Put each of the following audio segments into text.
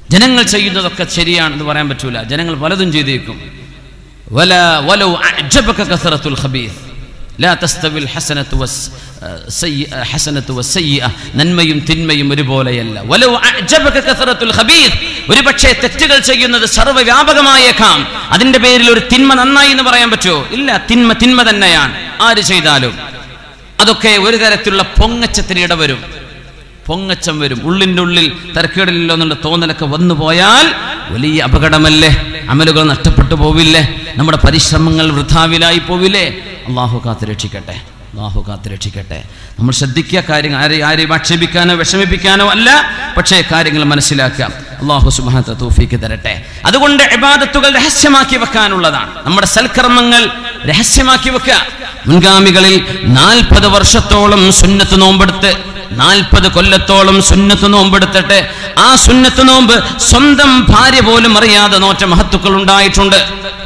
ജനങ്ങൾ ചെയ്യുന്നതൊക്കെ ശരിയാണെന്ന് പറയാൻ പറ്റൂല ജനങ്ങൾ പലതും ചെയ്തേക്കും വല വലൗ അഅ്ജബക കസറത്തുൽ ഖബീസ് ലാ തസ്തവിൽ ഹസനത്തു വസ് സയ്യ ഹസനത്തു വസ്സയ്യിഅ നന്മയും തിന്മയും ഒരുപോലെയല്ല വലൗ അഅ്ജബക കസറത്തുൽ ഖബീസ് ഒരുപക്ഷേ തെറ്റുകൾ ചെയ്യുന്നത് സർവ്വവ്യാപകമായേക്കാം അതിന്റെ പേരിൽ ഒരു തിന്മ നന്നായി എന്ന് പറയാൻ പറ്റുമോ ഇല്ല തിന്മ തിന്മ തന്നെയാണ് ആര് ചെയ്താലും അതൊക്കെ ഒരു തരത്തിലുള്ള പൊങ്ങച്ചത്തിന് ഇടവരും പൊങ്ങച്ചം വരും ഉള്ളിൻ്റെ ഉള്ളിൽ തരക്കേടില്ലല്ലോ എന്നുള്ള തോന്നലൊക്കെ വന്നു പോയാൽ വലിയ അപകടമല്ലേ അമലുകൾ നഷ്ടപ്പെട്ടു പോവില്ലേ നമ്മുടെ പരിശ്രമങ്ങൾ വൃഥാവിലായി പോവില്ലേ അള്ളാഹു കാത്ത് രക്ഷിക്കട്ടെ അള്ളാഹു കാത്ത് രക്ഷിക്കട്ടെ നമ്മൾ ശ്രദ്ധിക്കുക കാര്യങ്ങൾ ആരെ ആരെയും ആക്ഷേപിക്കാനോ വിഷമിപ്പിക്കാനോ അല്ല പക്ഷേ കാര്യങ്ങൾ മനസ്സിലാക്കുക അള്ളാഹു സുബാനത്തെ തൂഫിക്ക് തരട്ടെ അതുകൊണ്ട് ഇബാദത്തുകൾ രഹസ്യമാക്കി വെക്കാനുള്ളതാണ് നമ്മുടെ സൽക്കർമ്മങ്ങൾ രഹസ്യമാക്കി വെക്കുക മുൻഗാമികളിൽ നാൽപ്പത് വർഷത്തോളം സുന്നത്ത് നോമ്പെടുത്ത് നാൽപ്പത് കൊല്ലത്തോളം സുന്നത്ത് നോമ്പെടുത്തിട്ട് ആ സുന്നത്ത് നോമ്പ് സ്വന്തം ഭാര്യ പോലും അറിയാതെ നോറ്റ മഹത്തുക്കൾ ഉണ്ടായിട്ടുണ്ട്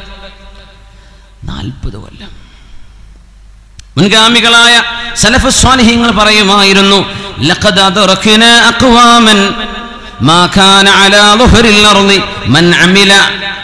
നാൽപ്പത് കൊല്ലം മുൻഗാമികളായ സലഫ് സ്വാലിഹ്യങ്ങൾ പറയുമായിരുന്നു ലഖദ് അദ്റഖ്ന അഖ്വാമൻ മാ കാന അലാ ളുഹ്റിൽ അർളി മൻ അമില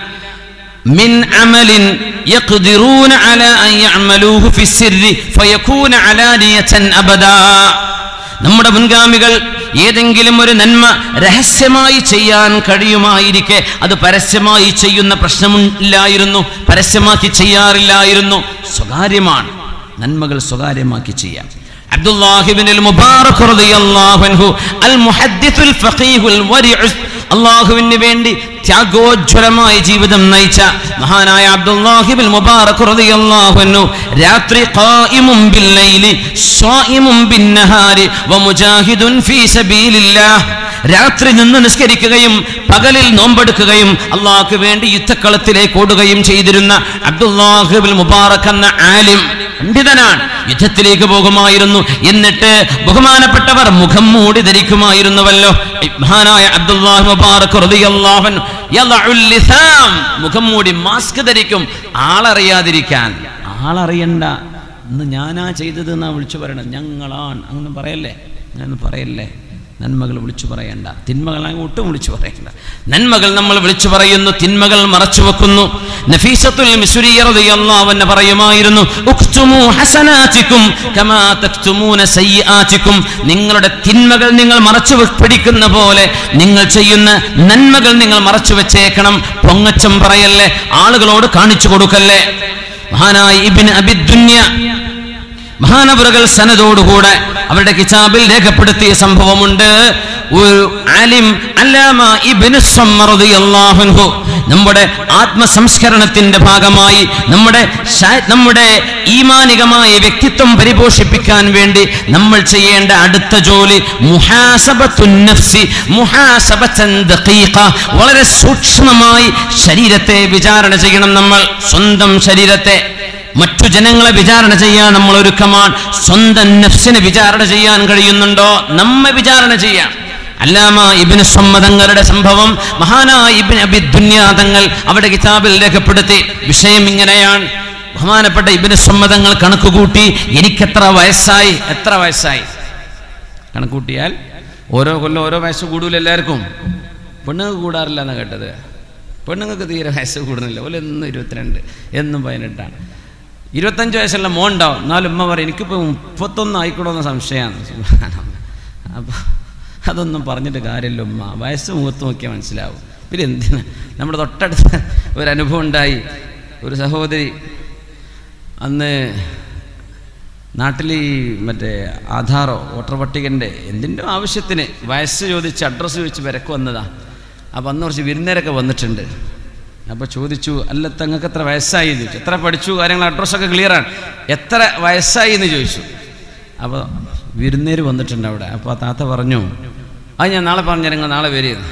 من عمل يقدرون على أن يعملوه في السر فيكون علانية أبدا നമ്മുടെ മുൻഗാമികൾ ഏതെങ്കിലും ഒരു നന്മ രഹസ്യമായി ചെയ്യാൻ കഴിയുമായിരിക്കെ അത് പരസ്യമായി ചെയ്യുന്ന പ്രശ്നമില്ലായിരുന്നു പരസ്യമാക്കി ചെയ്യാറില്ലായിരുന്നു സ്വകാര്യമാണ് നന്മകൾ സ്വകാര്യമാക്കി ചെയ്യാം അബ്ദുല്ലാഹിബിൻ മുബാറക് റളിയല്ലാഹു അൻഹു അൽ മുഹദ്ദിസുൽ ഫഖീഹുൽ വരിഉ അള്ളാഹുവിന് വേണ്ടി ത്യാഗോജ്വലമായ ജീവിതം നയിച്ച മഹാനായ അബ്ദുല്ലാഹിബിൻ മുബാറക് റളിയല്ലാഹു അൻഹു രാത്രി ഖായിമും ബില്ലൈലി സ്വായിമും ബിന്നഹാരി വമുജാഹിദുൻ ഫീ സബീലില്ലാഹ് രാത്രി നിന്ന് നിസ്കരിക്കുകയും പകലിൽ നോമ്പെടുക്കുകയും അള്ളാഹ്ക്ക് വേണ്ടി യുദ്ധക്കളത്തിലേക്ക് ഓടുകയും ചെയ്തിരുന്ന അബ്ദുല്ലാഹിബിൻ മുബാറക് എന്ന ആലിം പണ്ഡിതനാണ് യുദ്ധത്തിലേക്ക് പോകുമായിരുന്നു എന്നിട്ട് ബഹുമാനപ്പെട്ടവർ മുഖം മൂടി ധരിക്കുമായിരുന്നുവല്ലോ മഹാനായ അബ്ദുല്ലാഹ് മുബാറക് റളിയല്ലാഹു അൻഹു യളഉൽ ലിസാം മുഖം മൂടി മാസ്ക് ധരിക്കും ആളറിയാതിരിക്കാൻ ആളറിയണ്ട ഇന്ന് ഞാനാ ചെയ്തത് എന്നാ വിളിച്ചു പറയണം ഞങ്ങളാണ് അങ്ങനെ പറയല്ലേ അങ്ങനെ പറയല്ലേ നന്മകൾ വിളിച്ചു പറയണ്ട തിന്മകൾ ഒട്ടും വിളിച്ചു പറയണ്ട നന്മകൾ നമ്മൾ വിളിച്ചു പറയുന്നു തിന്മകൾ മറച്ചു വെക്കുന്നു നഫീസത്തുൽ മിസ്രിയ റളിയല്ലാഹു അൻഹ പറയുമായിരുന്നു ഉക്തുമു ഹസനാതികും കമാ തക്തുമൂന സയ്യിആതികും നിങ്ങളുടെ തിന്മകൾ നിങ്ങൾ മറച്ചു വെ- പിടിക്കുന്ന പോലെ നിങ്ങൾ ചെയ്യുന്ന നന്മകൾ നിങ്ങൾ മറച്ചു വെച്ചേക്കണം പൊങ്ങച്ചം പറയല്ലേ ആളുകളോട് കാണിച്ചു കൊടുക്കല്ലേ മഹാനായ ഇബ്ൻ അബിദ്ദുന്യ മഹാനവറുകൾ സനതോടുകൂടെ അവരുടെ കിതാബിൽ രേഖപ്പെടുത്തിയ സംഭവമുണ്ട് ഒരു ആലിം അല്ലാമ ഇബ്നു സമ്മർ റളിയല്ലാഹു അൻഹു നമ്മുടെ ആത്മസംസ്കരണത്തിന്റെ ഭാഗമായി നമ്മുടെ ശാ- നമ്മുടെ ഈമാനികമായ വ്യക്തിത്വം പരിപോഷിപ്പിക്കാൻ വേണ്ടി നമ്മൾ ചെയ്യേണ്ട അടുത്ത ജോലി മുഹാസബത്തുൻ നഫ്സി മുഹാസബത്തൻ ദഖീഖ വളരെ സൂക്ഷ്മമായി ശരീരത്തെ വിചാരണ ചെയ്യണം നമ്മൾ സ്വന്തം ശരീരത്തെ മറ്റു ജനങ്ങളെ വിചാരണ ചെയ്യാൻ നമ്മൾ ഒരുക്കമാണ് സ്വന്തം നഫ്സിനെ വിചാരണ ചെയ്യാൻ കഴിയുന്നുണ്ടോ നമ്മെ വിചാരണ ചെയ്യാം അല്ലാമ ഇബിന് സമ്മതങ്ങളുടെ സംഭവം മഹാനായ ഇബിൻ അബി ദുന്യാതങ്ങൾ അവിടെ കിതാബിൽ രേഖപ്പെടുത്തി വിഷയം ഇങ്ങനെയാണ് ബഹുമാനപ്പെട്ട ഇബിന് സമ്മതങ്ങൾ കണക്കുകൂട്ടി എനിക്കെത്ര വയസ്സായി എത്ര വയസ്സായി കണക്കൂട്ടിയാൽ ഓരോ കൊല്ലം ഓരോ വയസ്സ് കൂടൂല എല്ലാവർക്കും പെണ്ണുങ്ങൾക്ക് കൂടാറില്ല എന്നാണ് കേട്ടത് പെണ്ണുങ്ങൾക്ക് തീരെ വയസ്സ് കൂടുന്നില്ല ഓല എന്നും ഇരുപത്തിരണ്ട് എന്നും പതിനെട്ടാണ് ഇരുപത്തഞ്ച് വയസ്സുള്ള മോൻ ഉണ്ടാവും എന്നാലും ഉമ്മ പറയും എനിക്കിപ്പോൾ മുപ്പത്തൊന്ന് ആയിക്കോളെന്ന സംശയമാണ് അപ്പോൾ അതൊന്നും പറഞ്ഞിട്ട് കാര്യമില്ല ഉമ്മ വയസ്സ് മുഖത്ത് നോക്കിയാൽ മനസ്സിലാവും പിന്നെ എന്തിനാ നമ്മുടെ തൊട്ടടുത്ത് ഒരു അനുഭവം ഉണ്ടായി ഒരു സഹോദരി അന്ന് നാട്ടിൽ ഈ മറ്റേ ആധാറോ വോട്ടർ പട്ടികൻ്റെ എന്തിൻ്റെ ആവശ്യത്തിന് വയസ്സ് ചോദിച്ച് അഡ്രസ്സ് ചോദിച്ച് വിരക്ക് വന്നതാ അപ്പോൾ അന്ന് കുറച്ച് വിരുന്നേരൊക്കെ വന്നിട്ടുണ്ട് അപ്പോൾ ചോദിച്ചു അല്ല തങ്ങൾക്ക് എത്ര വയസ്സായി എന്ന് ചോദിച്ചു എത്ര പഠിച്ചു കാര്യങ്ങൾ അഡ്രസ്സൊക്കെ ക്ലിയറാണ് എത്ര വയസ്സായി എന്ന് ചോദിച്ചു അപ്പോൾ വിരുന്നേര് വന്നിട്ടുണ്ട് അവിടെ അപ്പോൾ ആ താത്ത പറഞ്ഞു അത് ഞാൻ നാളെ പറഞ്ഞു നിങ്ങൾ നാളെ വരികയെന്ന്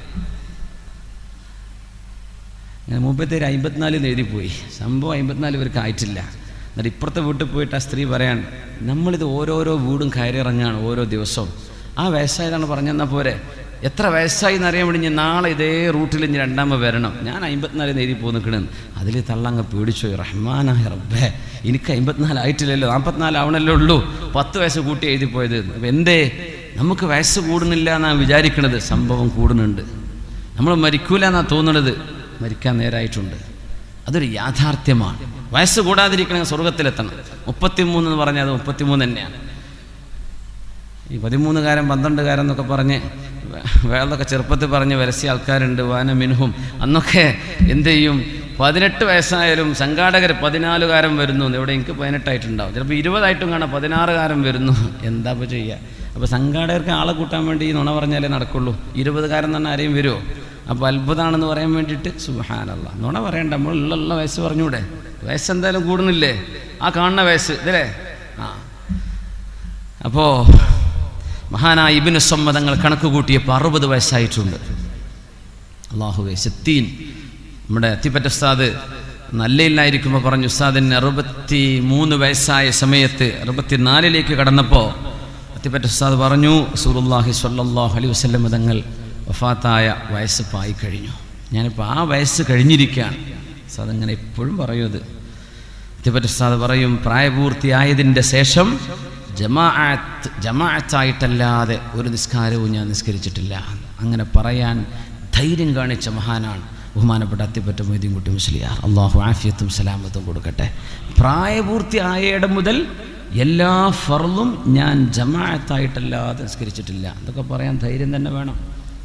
ഞാൻ മുമ്പത്തേര് അമ്പത്തിനാലിന്ന് എഴുതിപ്പോയി സംഭവം അമ്പത്തിനാല് പേർക്ക് ആയിട്ടില്ല എന്നിട്ട് ഇപ്പുറത്തെ വീട്ടിൽ പോയിട്ട് ആ സ്ത്രീ പറയാൻ നമ്മളിത് ഓരോരോ വീടും കയറി ഇറങ്ങാണ് ഓരോ ദിവസവും ആ വയസ്സായതാണ് പറഞ്ഞെന്നാൽ പോരെ എത്ര വയസ്സായി എന്നറിയാൻ വേണ്ടി ഞാൻ നാളെ ഇതേ റൂട്ടിൽ ഇനി രണ്ടാമത് വരണം ഞാൻ അമ്പത്തിനാലിന്ന് എഴുതി പോയി നിൽക്കണെന്ന് അതിൽ തള്ളങ്ങ് പേടിച്ചു റഹ്മാനായ റബ്ബേ എനിക്ക് അമ്പത്തിനാലായിട്ടില്ലല്ലോ നാൽപ്പത്തിനാലാവണല്ലേ ഉള്ളൂ പത്ത് വയസ്സ് കൂട്ടി എഴുതി പോയത് അപ്പം എന്തേ നമുക്ക് വയസ്സ് കൂടുന്നില്ല എന്നാണ് വിചാരിക്കണത് സംഭവം കൂടുന്നുണ്ട് നമ്മൾ മരിക്കൂല എന്നാണ് തോന്നുന്നത് മരിക്കാൻ നേരായിട്ടുണ്ട് അതൊരു യാഥാർത്ഥ്യമാണ് വയസ്സ് കൂടാതിരിക്കണമെങ്കിൽ സ്വർഗത്തിലെത്തണം മുപ്പത്തിമൂന്ന് എന്ന് പറഞ്ഞാൽ അത് മുപ്പത്തിമൂന്ന് തന്നെയാണ് ഈ പതിമൂന്നുകാരൻ പന്ത്രണ്ടുകാരൻ എന്നൊക്കെ പറഞ്ഞ് വേളൊക്കെ ചെറുപ്പത്തിൽ പറഞ്ഞ് വരസിയ ആൾക്കാരുണ്ട് വാന മിൻഹും അന്നൊക്കെ എന്ത് ചെയ്യും പതിനെട്ട് വയസ്സായാലും സംഘാടകർ പതിനാലുകാരൻ വരുന്നു ഇവിടെ എനിക്ക് പതിനെട്ടായിട്ടുണ്ടാവും ചിലപ്പോൾ ഇരുപതായിട്ടും കാണാം പതിനാറുകാരൻ വരുന്നു എന്താ ഇപ്പോൾ ചെയ്യുക അപ്പോൾ സംഘാടകർക്ക് ആളെ കൂട്ടാൻ വേണ്ടി ഈ നുണ പറഞ്ഞാലേ നടക്കുള്ളൂ ഇരുപതുകാരൻ തന്നെ ആരെയും വരുമോ അപ്പോൾ അത്ഭുതമാണെന്ന് പറയാൻ വേണ്ടിയിട്ട് സുഹാനല്ല നുണ പറയണ്ട നമ്മൾ ഉള്ള ഉള്ള വയസ്സ് പറഞ്ഞൂടെ വയസ്സ് എന്തായാലും കൂടുന്നില്ലേ ആ കാണുന്ന വയസ്സ് ഇതല്ലേ ആ അപ്പോൾ മഹാനായ ഇബിന് സമ്മതങ്ങൾ കണക്ക് കൂട്ടിയപ്പോൾ അറുപത് വയസ്സായിട്ടുണ്ട് അള്ളാഹുവെ സത്തീൻ നമ്മുടെ അത്തിപ്പറ്റ ഉസ്താദ് നല്ലയില്ലായിരിക്കുമ്പോൾ പറഞ്ഞു ഉസ്താദിന് അറുപത്തി മൂന്ന് വയസ്സായ സമയത്ത് അറുപത്തിനാലിലേക്ക് കടന്നപ്പോൾ അത്തിപ്പറ്റ ഉസ്താദ് പറഞ്ഞു സൂറുല്ലാഹി സ്വല്ലല്ലാഹു അലൈഹി വസല്ലം തങ്ങൾ വഫാത്തായ വയസ്സ് പായി കഴിഞ്ഞു ഞാനിപ്പോൾ ആ വയസ്സ് കഴിഞ്ഞിരിക്കുകയാണ് ഉസ്താദ് അങ്ങനെ എപ്പോഴും പറയും അത് അത്തിപ്പറ്റ ഉസ്താദ് പറയും പ്രായപൂർത്തിയായതിൻ്റെ ശേഷം ജമാഅത്ത് ജമാഅത്തായിട്ടല്ലാതെ ഒരു നിസ്കാരവും ഞാൻ നിസ്കരിച്ചിട്ടില്ല അങ്ങനെ പറയാൻ ധൈര്യം കാണിച്ച മഹാനാണ് ബഹുമാനപ്പെട്ട അത്തിപ്പറ്റ മൊയ്തീൻകുട്ടി മുസ്ലിയാർ അള്ളാഹു ആഫിയത്തും സലാമത്തും കൊടുക്കട്ടെ പ്രായപൂർത്തിയായ മുതൽ എല്ലാ ഫർളും ഞാൻ ജമാഅത്തായിട്ടല്ലാതെ നിസ്കരിച്ചിട്ടില്ല ഇതൊക്കെ പറയാൻ ധൈര്യം തന്നെ വേണം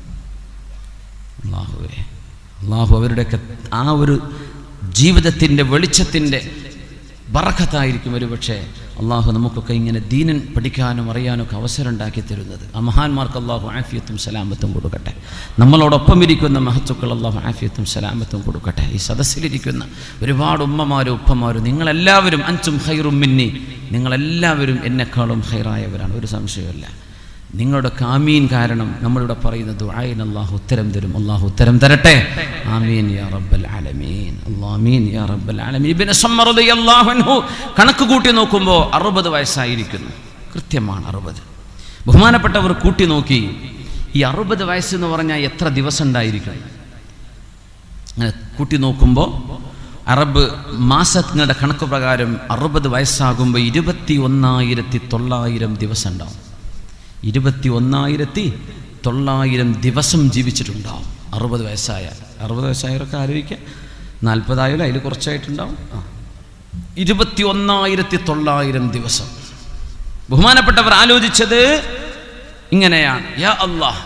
അള്ളാഹുവേ അള്ളാഹു അവരുടെയൊക്കെ ആ ഒരു ജീവിതത്തിൻ്റെ വെളിച്ചത്തിൻ്റെ ബറക്കത്തായിരിക്കും ഒരു പക്ഷേ അള്ളാഹു നമുക്കൊക്കെ ഇങ്ങനെ ദീനൻ പഠിക്കാനും അറിയാനും ഒക്കെ അവസരം ഉണ്ടാക്കി തരുന്നത് ആ മഹാന്മാർക്ക് അള്ളാഹു ആഫിയത്തും സലാമത്തും കൊടുക്കട്ടെ നമ്മളോടൊപ്പം ഇരിക്കുന്ന മഹത്തുക്കൾ അള്ളാഹു ആഫിയത്തും സലാമത്തും കൊടുക്കട്ടെ ഈ സദസ്സിലിരിക്കുന്ന ഒരുപാട് ഉമ്മമാരും ഉപ്പമാരും നിങ്ങളെല്ലാവരും അഞ്ചും ഹൈറും മിന്നി നിങ്ങളെല്ലാവരും എന്നെക്കാളും ഹൈറായവരാണ് ഒരു സംശയമില്ല നിങ്ങളുടെ കാമീൻ കാരണം നമ്മളിവിടെ പറയുന്ന ദുആയിൻ അള്ളാഹു ഉത്തരം തരും അള്ളാഹു ഉത്തരം തരട്ടെ ആമീൻ യാ റബ്ബൽ ആലമീൻ അല്ലാമീൻ യാ റബ്ബൽ ആലമീൻ ഇബ്നു സമ്മർ റളിയല്ലാഹു അൻഹു കണക്ക് കൂട്ടി നോക്കുമ്പോൾ അറുപത് വയസ്സായിരിക്കുന്നു കൃത്യമാണ് അറുപത് ബഹുമാനപ്പെട്ടവർ കൂട്ടി നോക്കി ഈ അറുപത് വയസ്സ് എന്ന് പറഞ്ഞാൽ എത്ര ദിവസം ഉണ്ടായിരിക്കും അങ്ങനെ കൂട്ടി നോക്കുമ്പോൾ അറബ് മാസങ്ങളുടെ കണക്ക് പ്രകാരം അറുപത് വയസ്സാകുമ്പോൾ ഇരുപത്തി ഒന്നായിരത്തി തൊള്ളായിരം ദിവസം ഉണ്ടാവും ഇരുപത്തി ഒന്നായിരത്തി തൊള്ളായിരം ദിവസം ജീവിച്ചിട്ടുണ്ടാവും അറുപത് വയസ്സായാൽ അറുപത് വയസ്സായവരൊക്കെ ആലോചിക്കുക നാൽപ്പതായാലും അതിൽ കുറച്ചായിട്ടുണ്ടാവും ആ ഇരുപത്തി ഒന്നായിരത്തി തൊള്ളായിരം ദിവസം ബഹുമാനപ്പെട്ടവർ ആലോചിച്ചത് ഇങ്ങനെയാണ് യാ അള്ളാഹ്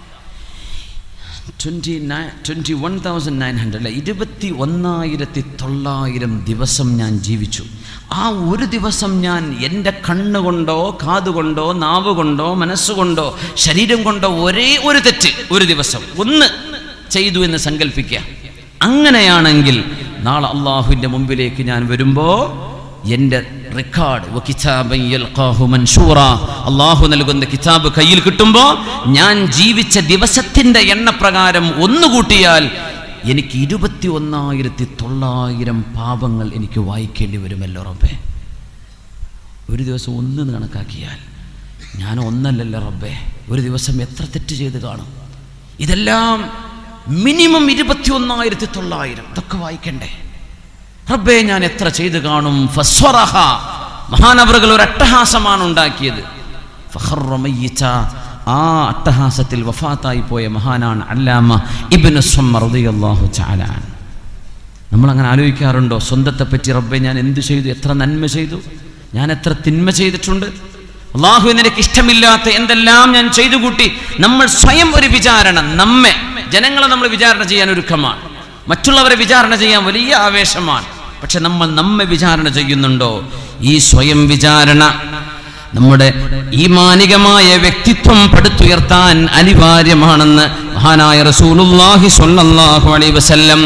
twenty nine twenty one thousand nine hundred അല്ല ഇരുപത്തി ഒന്നായിരത്തി തൊള്ളായിരം ദിവസം ഞാൻ ജീവിച്ചു ആ ഒരു ദിവസം ഞാൻ എൻ്റെ കണ്ണുകൊണ്ടോ കാതുകൊണ്ടോ നാവ് കൊണ്ടോ മനസ്സുകൊണ്ടോ ശരീരം കൊണ്ടോ ഒരേ ഒരു തെറ്റ് ഒരു ദിവസം ഒന്ന് ചെയ്തു എന്ന് സങ്കല്പിക്കുക അങ്ങനെയാണെങ്കിൽ നാളെ അള്ളാഹുവിൻ്റെ മുമ്പിലേക്ക് ഞാൻ വരുമ്പോൾ എൻ്റെ റെക്കോർഡ് അള്ളാഹു നൽകുന്ന കിതാബ് കയ്യിൽ കിട്ടുമ്പോൾ ഞാൻ ജീവിച്ച ദിവസത്തിൻ്റെ എണ്ണപ്രകാരം ഒന്ന് കൂട്ടിയാൽ എനിക്ക് ഇരുപത്തി ഒന്നായിരത്തി തൊള്ളായിരം പാപങ്ങൾ എനിക്ക് വായിക്കേണ്ടി വരുമല്ലോ റബ്ബേ ഒരു ദിവസം ഒന്ന് കണക്കാക്കിയാൽ ഞാൻ ഒന്നല്ലല്ലോ റബ്ബേ ഒരു ദിവസം എത്ര തെറ്റ് ചെയ്ത് കാണും ഇതെല്ലാം മിനിമം ഇരുപത്തി ഒന്നായിരത്തി തൊള്ളായിരം ഇതൊക്കെ വായിക്കണ്ടേ റബ്ബേ ഞാൻ എത്ര ചെയ്ത് കാണും ഫസ്വറഹ മഹാനവറുകൾ ഒരു അട്ടഹാസമാണ് ഉണ്ടാക്കിയത് ഫഖറ മയ്യിച്ച ആ അട്ടഹാസത്തിൽ വഫാത്തായി പോയ മഹാനാണ് അല്ലാമ ഇബ്നു സ്വമ്മ റളിയല്ലാഹു തആല നമ്മളങ്ങനെ ആലോചിക്കാറുണ്ടോ സ്വന്തത്തെ പറ്റി റബ്ബെ ഞാൻ എന്ത് ചെയ്തു എത്ര നന്മ ചെയ്തു ഞാൻ എത്ര തിന്മ ചെയ്തിട്ടുണ്ട് അള്ളാഹു നിനക്ക് ഇഷ്ടമില്ലാത്ത എന്തെല്ലാം ഞാൻ ചെയ്തു കൂട്ടി നമ്മൾ സ്വയം ഒരു വിചാരണ നമ്മെ ജനങ്ങളെ നമ്മൾ വിചാരണ ചെയ്യാൻ ഒരുക്കമാണ് മറ്റുള്ളവരെ വിചാരണ ചെയ്യാൻ വലിയ ആവേശമാണ് പക്ഷെ നമ്മൾ നമ്മെ വിചാരണ ചെയ്യുന്നുണ്ടോ ഈ സ്വയം വിചാരണ നമ്മുടെ ഈ മാനികമായ വ്യക്തിത്വം പടുത്തുയർത്താൻ അനിവാര്യമാണെന്ന് മഹാനായ റസൂലുള്ളാഹി സ്വല്ലല്ലാഹു അലൈഹി വസല്ലം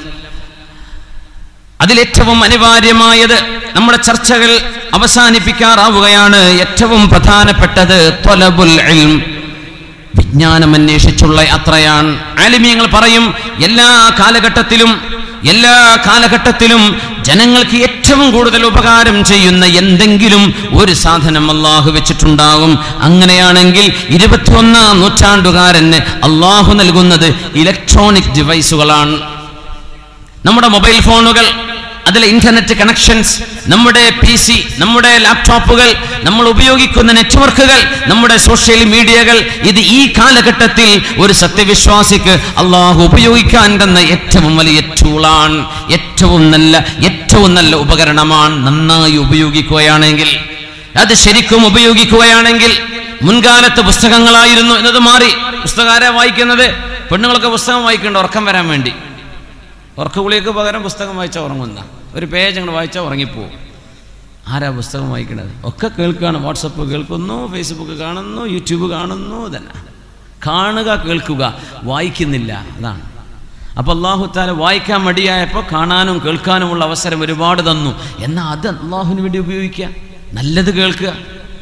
അതിലേറ്റവും അനിവാര്യമായത് നമ്മുടെ ചർച്ചകൾ അവസാനിപ്പിക്കാറാവുകയാണ് ഏറ്റവും പ്രധാനപ്പെട്ടത് ത്വലബുൽ ഇൽം വിജ്ഞാനം അന്വേഷിച്ചുള്ള യാത്രയാണ് ആലിമ്യങ്ങൾ പറയും എല്ലാ കാലഘട്ടത്തിലും എല്ലാ കാലഘട്ടത്തിലും ജനങ്ങൾക്ക് ഏറ്റവും കൂടുതൽ ഉപകാരം ചെയ്യുന്ന എന്തെങ്കിലും ഒരു സാധനം അള്ളാഹു വെച്ചിട്ടുണ്ടാകും അങ്ങനെയാണെങ്കിൽ ഇരുപത്തിയൊന്നാം നൂറ്റാണ്ടുകാരന് അള്ളാഹു നൽകുന്നത് ഇലക്ട്രോണിക് ഡിവൈസുകളാണ് നമ്മുടെ മൊബൈൽ ഫോണുകൾ അതിലെ ഇന്റർനെറ്റ് കണക്ഷൻസ് നമ്മുടെ പി സി നമ്മുടെ ലാപ്ടോപ്പുകൾ നമ്മൾ ഉപയോഗിക്കുന്ന നെറ്റ്വർക്കുകൾ നമ്മുടെ സോഷ്യൽ മീഡിയകൾ ഇത് ഈ കാലഘട്ടത്തിൽ ഒരു സത്യവിശ്വാസിക്ക് അള്ളാഹു ഉപയോഗിക്കാൻ തന്ന ഏറ്റവും വലിയ ടൂളാണ് ഏറ്റവും നല്ല ഏറ്റവും നല്ല ഉപകരണമാണ് നന്നായി ഉപയോഗിക്കുകയാണെങ്കിൽ അത് ശരിക്കും ഉപയോഗിക്കുകയാണെങ്കിൽ മുൻകാലത്ത് പുസ്തകങ്ങളായിരുന്നു എന്നത് മാറി പുസ്തകാരെ വായിക്കുന്നത് പെണ്ണുങ്ങളൊക്കെ പുസ്തകം വായിക്കേണ്ട ഉറക്കം വരാൻ വേണ്ടി ഉറക്കഗുളിക്ക് പകരം പുസ്തകം വായിച്ചാൽ ഉറങ്ങുന്ന ഒരു പേജ് അങ്ങോട്ട് വായിച്ചാൽ ഉറങ്ങിപ്പോവും ആരാ പുസ്തകം വായിക്കണത് ഒക്കെ കേൾക്കുകയാണ് വാട്സപ്പ് കേൾക്കുന്നു ഫേസ്ബുക്ക് കാണുന്നു യൂട്യൂബ് കാണുന്നു തന്നെ കാണുക കേൾക്കുക വായിക്കുന്നില്ല അതാണ് അപ്പോൾ അള്ളാഹു താല വായിക്കാൻ മടിയായപ്പോൾ കാണാനും കേൾക്കാനുമുള്ള അവസരം ഒരുപാട് തന്നു എന്നാൽ അത് അള്ളാഹുവിന് വേണ്ടി ഉപയോഗിക്കുക നല്ലത് കേൾക്കുക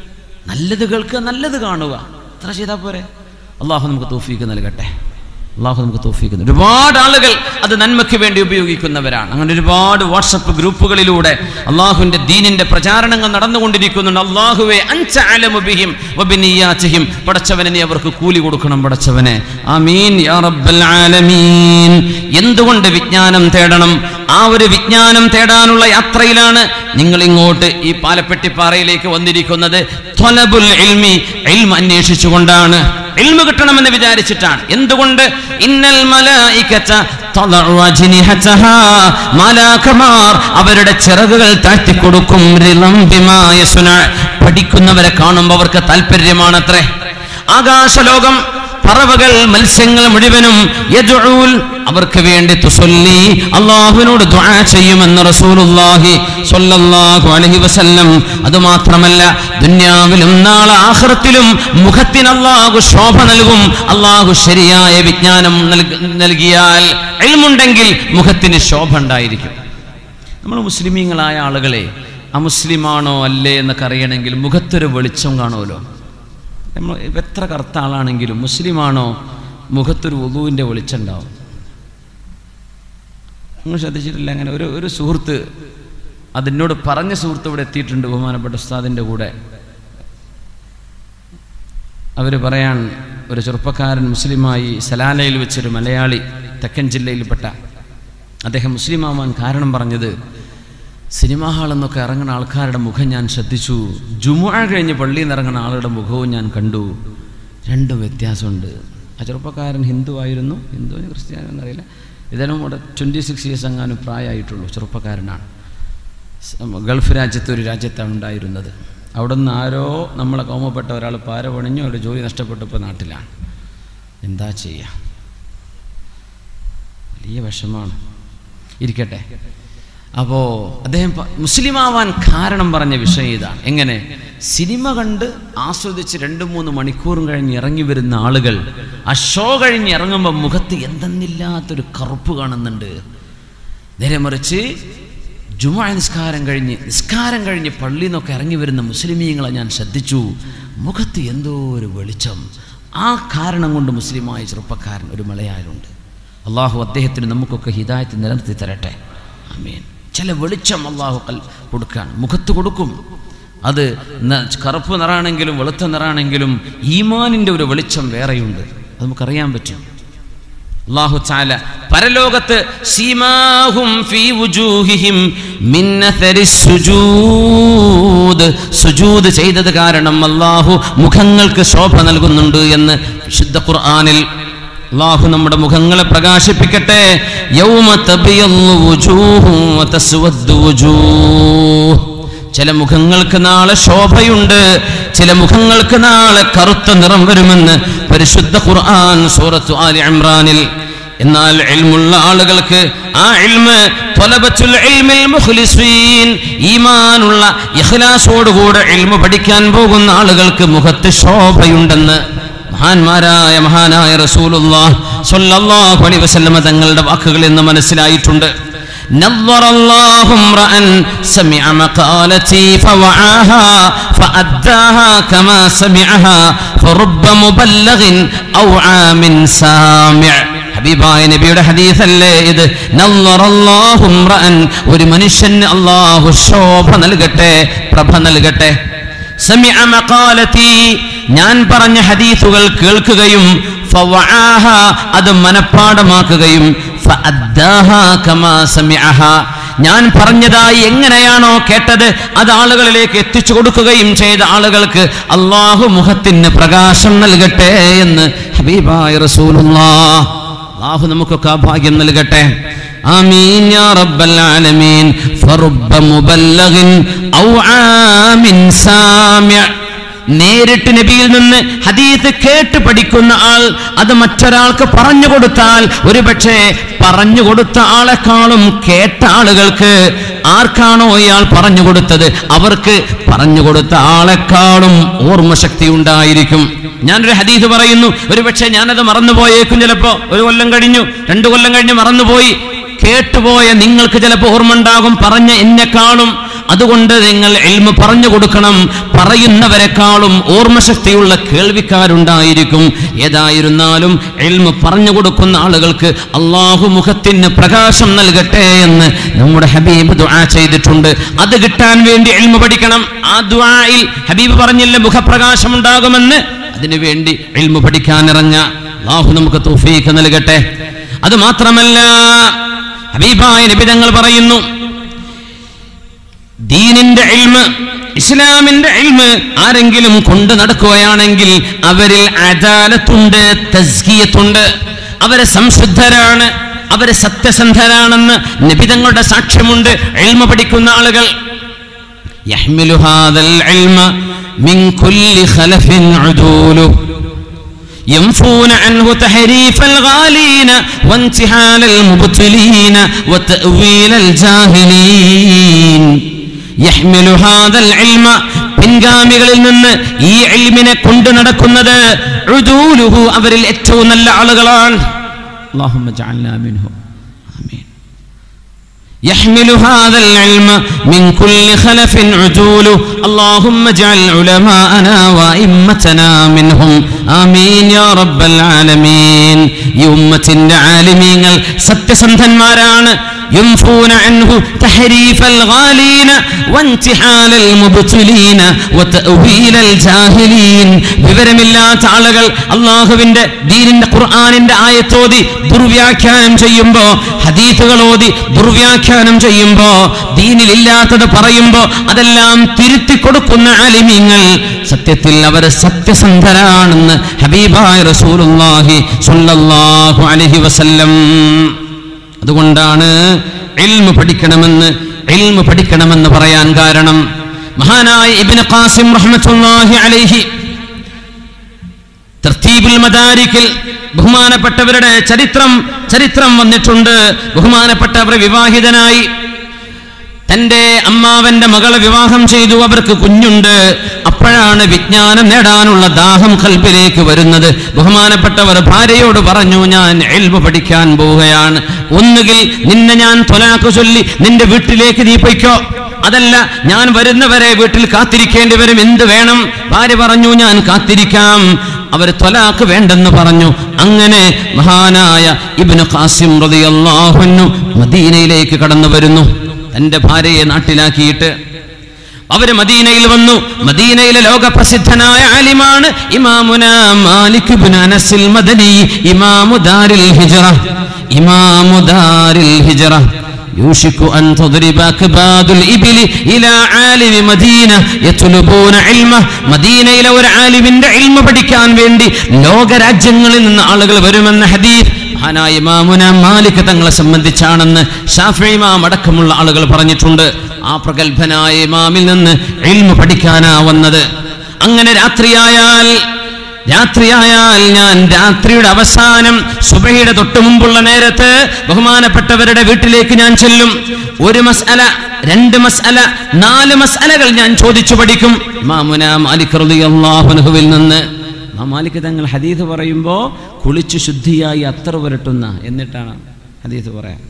നല്ലത് കേൾക്കുക നല്ലത് കാണുക അത്ര ചെയ്താൽ പോരെ അള്ളാഹു നമുക്ക് തോഫീക്ക് നൽകട്ടെ അള്ളാഹു നമുക്ക് തോഫിക്കുന്നു ഒരുപാട് ആളുകൾ അത് നന്മയ്ക്ക് വേണ്ടി ഉപയോഗിക്കുന്നവരാണ് അങ്ങനെ ഒരുപാട് വാട്സപ്പ് ഗ്രൂപ്പുകളിലൂടെ അള്ളാഹുവിന്റെ ദീനിന്റെ പ്രചാരണങ്ങൾ നടന്നുകൊണ്ടിരിക്കുന്നുണ്ട് അള്ളാഹുവെ അഞ്ചാലമുബിഹിം വബിനിയാച്ചഹിം പടച്ചവനെ നീ അവർക്ക് കൂലി കൊടുക്കണം പടച്ചവനെ ആമീൻ യാ റബ്ബൽ ആലമീൻ എന്തുകൊണ്ട് വിജ്ഞാനം തേടണം ആ ഒരു വിജ്ഞാനം തേടാനുള്ള യാത്രയിലാണ് നിങ്ങൾ ഇങ്ങോട്ട് ഈ പാലപ്പെട്ടിപ്പാറയിലേക്ക് വന്നിരിക്കുന്നത് ത്വലബുൽ ഇൽമി ഇൽമ അന്വേഷിച്ചുകൊണ്ടാണ് ഇൽമ കിട്ടണമെന്ന് വിചാരിച്ചിട്ടാണ് എന്തുകൊണ്ട് ഇന്നൽ മലായികത തളഉ അജ്നിഹതഹാ മാലാകമാർ അവരുടെ ചിറകുകൾ താഴ്ത്തി കൊടുക്കും റിളം ബിമാ യസ്ന പഠിക്കുന്നവരെ കാണുമ്പോൾ അവർക്ക് താല്പര്യമാണത്രേ ആകാശലോകം പറവകൾ മത്സ്യങ്ങൾ മുഴുവനും യദ്ഉൽ അവർക്ക് വേണ്ടി തുസല്ലി അള്ളാഹുവിനോട് ദുആ ചെയ്യുമെന്ന് റസൂലുള്ളാഹി സ്വല്ലല്ലാഹു അലൈഹി വസല്ലം അത് മാത്രമല്ല ദുന്യാവിലും നാളെ ആഖിറത്തിലും മുഖത്തിന് അള്ളാഹു ശോഭ നൽകും അള്ളാഹു ശരിയായ വിജ്ഞാനം നൽക- നൽകിയാൽ ഇൽമുണ്ടെങ്കിൽ മുഖത്തിന് ശോഭ ഉണ്ടായിരിക്കും നമ്മൾ മുസ്ലിമീങ്ങളായ ആളുകളെ അമുസ്ലിമാണോ അല്ലേ എന്നൊക്കെ അറിയണമെങ്കിൽ മുഖത്തൊരു വെളിച്ചം കാണുമല്ലോ നമ്മൾ എത്ര കറുത്ത ആളാണെങ്കിലും മുസ്ലിമാണോ മുഖത്തൊരു വധുവിൻ്റെ വെളിച്ചം ഉണ്ടാവും നിങ്ങൾ ശ്രദ്ധിച്ചിട്ടില്ല അങ്ങനെ ഒരു ഒരു സുഹൃത്ത് അതിനോട് പറഞ്ഞ സുഹൃത്ത് ഇവിടെ എത്തിയിട്ടുണ്ട് ബഹുമാനപ്പെട്ട ഉസ്താദിൻ്റെ കൂടെ അവർ പറയാൻ ഒരു ചെറുപ്പക്കാരൻ മുസ്ലിമായി സലാലയിൽ വെച്ചൊരു മലയാളി തെക്കൻ ജില്ലയിൽപ്പെട്ട അദ്ദേഹം മുസ്ലിം ആവാൻ കാരണം പറഞ്ഞത് സിനിമാ ഹാളെന്നൊക്കെ ഇറങ്ങുന്ന ആൾക്കാരുടെ മുഖം ഞാൻ ശ്രദ്ധിച്ചു ജുമുഅ കഴിഞ്ഞ് പള്ളിയിൽ നിന്ന് ഇറങ്ങുന്ന ആളുടെ മുഖവും ഞാൻ കണ്ടു രണ്ടും വ്യത്യാസമുണ്ട് ആ ചെറുപ്പക്കാരൻ ഹിന്ദു ആയിരുന്നു ഹിന്ദു ക്രിസ്ത്യാനോ എന്നറിയില്ല ഇതിനും ഇവിടെ ട്വൻറ്റി സിക്സ് ഇയേഴ്സ് എങ്ങാനും പ്രായമായിട്ടുള്ളൂ ചെറുപ്പക്കാരനാണ് സ് ഗൾഫ് രാജ്യത്ത് ഒരു രാജ്യത്താണ് ഉണ്ടായിരുന്നത് അവിടെ നിന്ന് ആരോ നമ്മളെ കോമപ്പെട്ട ഒരാൾ പാര പണിഞ്ഞു ഒരു ജോലി നഷ്ടപ്പെട്ടപ്പോൾ നാട്ടിലാണ് എന്താ ചെയ്യുക വലിയ വിഷമാണ് ഇരിക്കട്ടെ അപ്പോൾ അദ്ദേഹം പ- മുസ്ലിമാവാൻ കാരണം പറഞ്ഞ വിഷയം ഇതാണ് എങ്ങനെ സിനിമ കണ്ട് ആസ്വദിച്ച് രണ്ട് മൂന്ന് മണിക്കൂറും കഴിഞ്ഞ് ഇറങ്ങി വരുന്ന ആളുകൾ ആ ഷോ കഴിഞ്ഞ് ഇറങ്ങുമ്പോൾ മുഖത്ത് എന്തെന്നില്ലാത്തൊരു കറുപ്പ് കാണുന്നുണ്ട് നേരെ മറിച്ച് ജുമാ നിസ്കാരം കഴിഞ്ഞ് നിസ്കാരം കഴിഞ്ഞ് പള്ളിയിൽ നിന്നൊക്കെ ഇറങ്ങി വരുന്ന മുസ്ലിമീങ്ങളെ ഞാൻ ശ്രദ്ധിച്ചു മുഖത്ത് എന്തോ ഒരു വെളിച്ചം ആ കാരണം കൊണ്ട് മുസ്ലിമായ ചെറുപ്പക്കാരൻ ഒരു മലയാളുണ്ട് അള്ളാഹു അദ്ദേഹത്തിന് നമുക്കൊക്കെ ഹിദായത്ത് നിലനിർത്തി തരട്ടെ ആമീൻ ചില വെളിച്ചം അള്ളാഹു കൽ കൊടുക്കുകയാണ് മുഖത്ത് കൊടുക്കും അത് ന- കറുപ്പ് നിറാണെങ്കിലും വെളുത്ത നിറാണെങ്കിലും ഈമാനിൻ്റെ ഒരു വെളിച്ചം വേറെയുണ്ട് അത് നമുക്കറിയാൻ പറ്റും അല്ലാഹു തആല പരലോകത്ത് സീമാഹും ഫീ വുജൂഹിഹിം മിൻ അഥരി സുജൂദ് സുജൂദ് ചെയ്തത് കാരണം അല്ലാഹു മുഖങ്ങൾക്ക് ശോഭ നൽകുന്നുണ്ട് എന്ന് വിശുദ്ധ ഖുർആനിൽ അല്ലാഹു നമ്മുടെ മുഖങ്ങളെ പ്രകാശിപ്പിക്കട്ടെ യൗമ തബിയല്ലു വുജൂഹും വതസ്വദ്ദു വുജൂഹ് ചില മുഖങ്ങൾക്ക് നാളെ ശോഭയുണ്ട് ചില മുഖങ്ങൾക്ക് നാളെ കറുത്ത നിറം വരുമെന്ന് പരിശുദ്ധ ഖുർആൻ സൂറത്തു ആലി ഇമ്രാനിൽ എന്നാൽ ഇൽമുള്ള ആളുകൾക്ക് ആ ഇൽമ് ത്വലബത്തുൽ ഇൽമിൽ മുഖ്ലിസീൻ ഈമാനുള്ള ഇഖ്ലാസോടുകൂടെ ഇൽമു പഠിക്കാൻ പോകുന്ന ആളുകൾക്ക് മുഖത്ത് ശോഭയുണ്ടെന്ന് മഹാന്മാരായ മഹാനായ റസൂലുള്ളാഹ് സ്വല്ലല്ലാഹു അലൈഹി വസല്ലമ തങ്ങളുടെ വാക്കുകളിൽ നിന്ന് മനസ്സിലായിട്ടുണ്ട് نظر الله امرأ سمع مقالتي فوعاها فأداها كما سمعها فرب مبلغ أوعى من سامع ഹബീബായ നബിയുടെ ഹദീസല്ലേ ഇത് നല്ലറല്ലാഹു ഇമ്രഅൻ ഒരു മനുഷ്യന് അല്ലാഹു ശോഭ നൽകട്ടെ പ്രഭ നൽകട്ടെ സമിഅ മഖാലതി ഞാൻ പറഞ്ഞ ഹദീസുകൾ കേൾക്കുകയും ഫവആഹ അത് മനഃപ്പാടമാക്കുകയും ഫഅദ്ദാഹ കമാ സമിഅഹ ഞാൻ പറഞ്ഞതായി എങ്ങനെയാണോ കേട്ടത് അത് ആളുകളിലേക്ക് എത്തിച്ചു കൊടുക്കുകയും ചെയ്ത ആളുകൾക്ക് അള്ളാഹു മുഖത്തിന് പ്രകാശം നൽകട്ടെ എന്ന് ഹബീബായ റസൂലുള്ളാഹ് അള്ളാഹു നമുക്കൊക്കെ ആ ഭാഗ്യം നൽകട്ടെ ആമീൻ യാ റബ്ബൽ ആലമീൻ ഫറുബ്ബ മുബല്ലഗിൻ ഔ ആമിൻ സാമിഅ നേരിട്ട് നബിയിൽ നിന്ന് ഹദീത്ത് കേട്ട് പഠിക്കുന്ന ആൾ അത് മറ്റൊരാൾക്ക് പറഞ്ഞു കൊടുത്താൽ ഒരുപക്ഷെ പറഞ്ഞു കൊടുത്ത ആളെക്കാളും കേട്ട ആളുകൾക്ക് ആർക്കാണോ ഇയാൾ പറഞ്ഞു കൊടുത്തത് അവർക്ക് പറഞ്ഞു കൊടുത്ത ആളെക്കാളും ഓർമ്മശക്തി ഉണ്ടായിരിക്കും ഞാനൊരു ഹദീസ് പറയുന്നു ഒരുപക്ഷെ ഞാനത് മറന്നുപോയേക്കും ചിലപ്പോ ഒരു കൊല്ലം കഴിഞ്ഞു രണ്ടു കൊല്ലം കഴിഞ്ഞ് മറന്നുപോയി കേട്ടുപോയ നിങ്ങൾക്ക് ചിലപ്പോൾ ഓർമ്മ ഉണ്ടാകും പറഞ്ഞ എന്നെക്കാളും അതുകൊണ്ട് നിങ്ങൾ എൽമ പറഞ്ഞു കൊടുക്കണം പറയുന്നവരെക്കാളും ഓർമ്മശക്തിയുള്ള കേൾവിക്കാരുണ്ടായിരിക്കും ഏതായിരുന്നാലും എൽമ പറഞ്ഞു കൊടുക്കുന്ന ആളുകൾക്ക് അള്ളാഹു മുഖത്തിന് പ്രകാശം നൽകട്ടെ എന്ന് നമ്മുടെ ഹബീബ് ദുആ ചെയ്തിട്ടുണ്ട് അത് കിട്ടാൻ വേണ്ടി എൽമ പഠിക്കണം ആ ദുആയിൽ ഹബീബ് പറഞ്ഞില്ല മുഖപ്രകാശം ഉണ്ടാകുമെന്ന് അതിനുവേണ്ടി എൽമ പഠിക്കാൻ ഇറങ്ങ അള്ളാഹു നമുക്ക് തൗഫീഖ് നൽകട്ടെ അത് മാത്രമല്ല ഹബീബായ നബിതങ്ങൾ പറയുന്നു ദീനിന്റെ ഇൽമ് ഇസ്ലാമിന്റെ ഇൽമ് ആരെങ്കിലും കൊണ്ട് നടക്കുകയാണെങ്കിൽ അവരിൽ അദാലത്തുണ്ട് തസ്കിയത്തുണ്ട് അവരെ സംശുദ്ധരാണ് അവരെ സത്യസന്ധരാണെന്ന് നബിതങ്ങളുടെ സാക്ഷ്യമുണ്ട് ഇൽമ പഠിക്കുന്ന ആളുകൾ يحمل هذا العلم من كل خلف عدوله ينفون عنه تحريف الغالين وانتحال المبتلين وتأويل الجاهلين يحمل هذا العلم പിൻഗാമികളിൽ നിന്ന് ഈ ഇൽമിനെ കൊണ്ടു നടക്കുന്നത് ഉദൂലുഹു അവരിൽ ഏറ്റവും നല്ല ആളുകളാണ് اللهم اجعلنا منهم آمين يحمل هذا العلم من كل خلف عدول اللهم اجعل علماءنا وائمتنا منهم آمين يا رب العالمين ഈ ഉമ്മത്തിന്റെ ആലിമീങ്ങൾ സത്യസന്ധന്മാരാണ് ينفون عنه تحريف الغالين وانتحال المبتلين وتأويل الجاهلين വിവരമില്ലാത്ത ആളുകൾ അള്ളാഹുവിന്റെ ദീനിന്റെ ഖുർആാനിന്റെ ആയത്തോതി ദുർവ്യാഖ്യാനം ചെയ്യുമ്പോ ഹദീസുകൾ ഓതി ദുർവ്യാഖ്യാനം ചെയ്യുമ്പോ ദീനിലില്ലാത്തത് പറയുമ്പോ അതെല്ലാം തിരുത്തി കൊടുക്കുന്ന ആലിമീങ്ങൾ സത്യത്തിൽ അവർ സത്യസന്ധരാണെന്ന് ഹബീബായ റസൂലുള്ളാഹി സ്വല്ലല്ലാഹു അലൈഹി വസല്ലം അതുകൊണ്ടാണ് ഇൽമു പഠിക്കണമെന്ന് ഇൽമു പഠിക്കണമെന്ന് പറയാൻ കാരണം മഹാനായ ഇബ്നു ഖാസിം റഹ്മത്തുള്ളാഹി അലൈഹി തർത്തീബുൽ മദാരിക്കിൽ ബഹുമാനപ്പെട്ടവരുടെ ചരിത്രം ചരിത്രം വന്നിട്ടുണ്ട് ബഹുമാനപ്പെട്ടവർ വിവാഹിതനായി തന്റെ അമ്മാവന്റെ മകളെ വിവാഹം ചെയ്തു അവർക്ക് കുഞ്ഞുണ്ട് അപ്പോഴാണ് വിജ്ഞാനം നേടാനുള്ള ദാഹം കൽപ്പിലേക്ക് വരുന്നത് ബഹുമാനപ്പെട്ടവർ ഭാര്യയോട് പറഞ്ഞു ഞാൻ എൽമ പഠിക്കാൻ പോവുകയാണ് ഒന്നുകിൽ നിന്നെ ഞാൻ തൊലാക്ക് ചൊല്ലി നിന്റെ വീട്ടിലേക്ക് നീ പൊയ്ക്കോ അതല്ല ഞാൻ വരുന്നവരെ വീട്ടിൽ കാത്തിരിക്കേണ്ടി വരും എന്ത് വേണം ഭാര്യ പറഞ്ഞു ഞാൻ കാത്തിരിക്കാം അവർ തൊലാക്ക് വേണ്ടെന്ന് പറഞ്ഞു അങ്ങനെ മഹാനായ ഇബ്നു ഖാസിം റളിയല്ലാഹു അൻഹു മദീനയിലേക്ക് കടന്നു വരുന്നു തന്റെ ഭാര്യയെ നാട്ടിലാക്കിയിട്ട് അവര് മദീനയിൽ വന്നു മദീനയിലെ ലോകപ്രസിദ്ധനായ ആലിമാണ് ഇമാമുന മാലിക് ഇബ്നു അനസിൽ മദനി ഇമാമു ദാരിൽ ഹിജ്റ ഇമാമു ദാരിൽ ഹിജ്റ يوشك أن تضرب أكباد الإبل إلى عالم مدينة يطلبون علمه مدينة إلى ഒരു ആലിമിന്റെ ഇൽമ പഠിക്കാൻ വേണ്ടി ലോകരാജ്യങ്ങളിൽ നിന്ന് ആളുകൾ വരുമെന്ന ഹദീസ് മഹാനായ ഇമാമുന മാലിക് തങ്ങളെ സംബന്ധിച്ചാണെന്ന് ഷാഫി ഇമാം അടക്കമുള്ള ആളുകൾ പറഞ്ഞിട്ടുണ്ട് ആ പ്രഗത്ഭനായ ഇമാമിൽ നിന്ന് ഇൽമ പഠിക്കാനാ വന്നത് അങ്ങനെ രാത്രിയായാൽ രാത്രിയായാൽ ഞാൻ രാത്രിയുടെ അവസാനം സുബഹിയുടെ തൊട്ടു മുമ്പുള്ള നേരത്ത് ബഹുമാനപ്പെട്ടവരുടെ വീട്ടിലേക്ക് ഞാൻ ചെല്ലും ഒരു മസ്അല രണ്ട് മസ്അല നാല് മസ്അലകൾ ഞാൻ ചോദിച്ചു പഠിക്കും മാമുന മാലിക് റളിയല്ലാഹു അൻഹുവിൽ നിന്ന് ആ മാലിക് തങ്ങൾ ഹദീസ് പറയുമ്പോൾ കുളിച്ച് ശുദ്ധിയായി അത്ര പുരട്ടുന്ന എന്നിട്ടാണ് ഹദീസ് പറയാൻ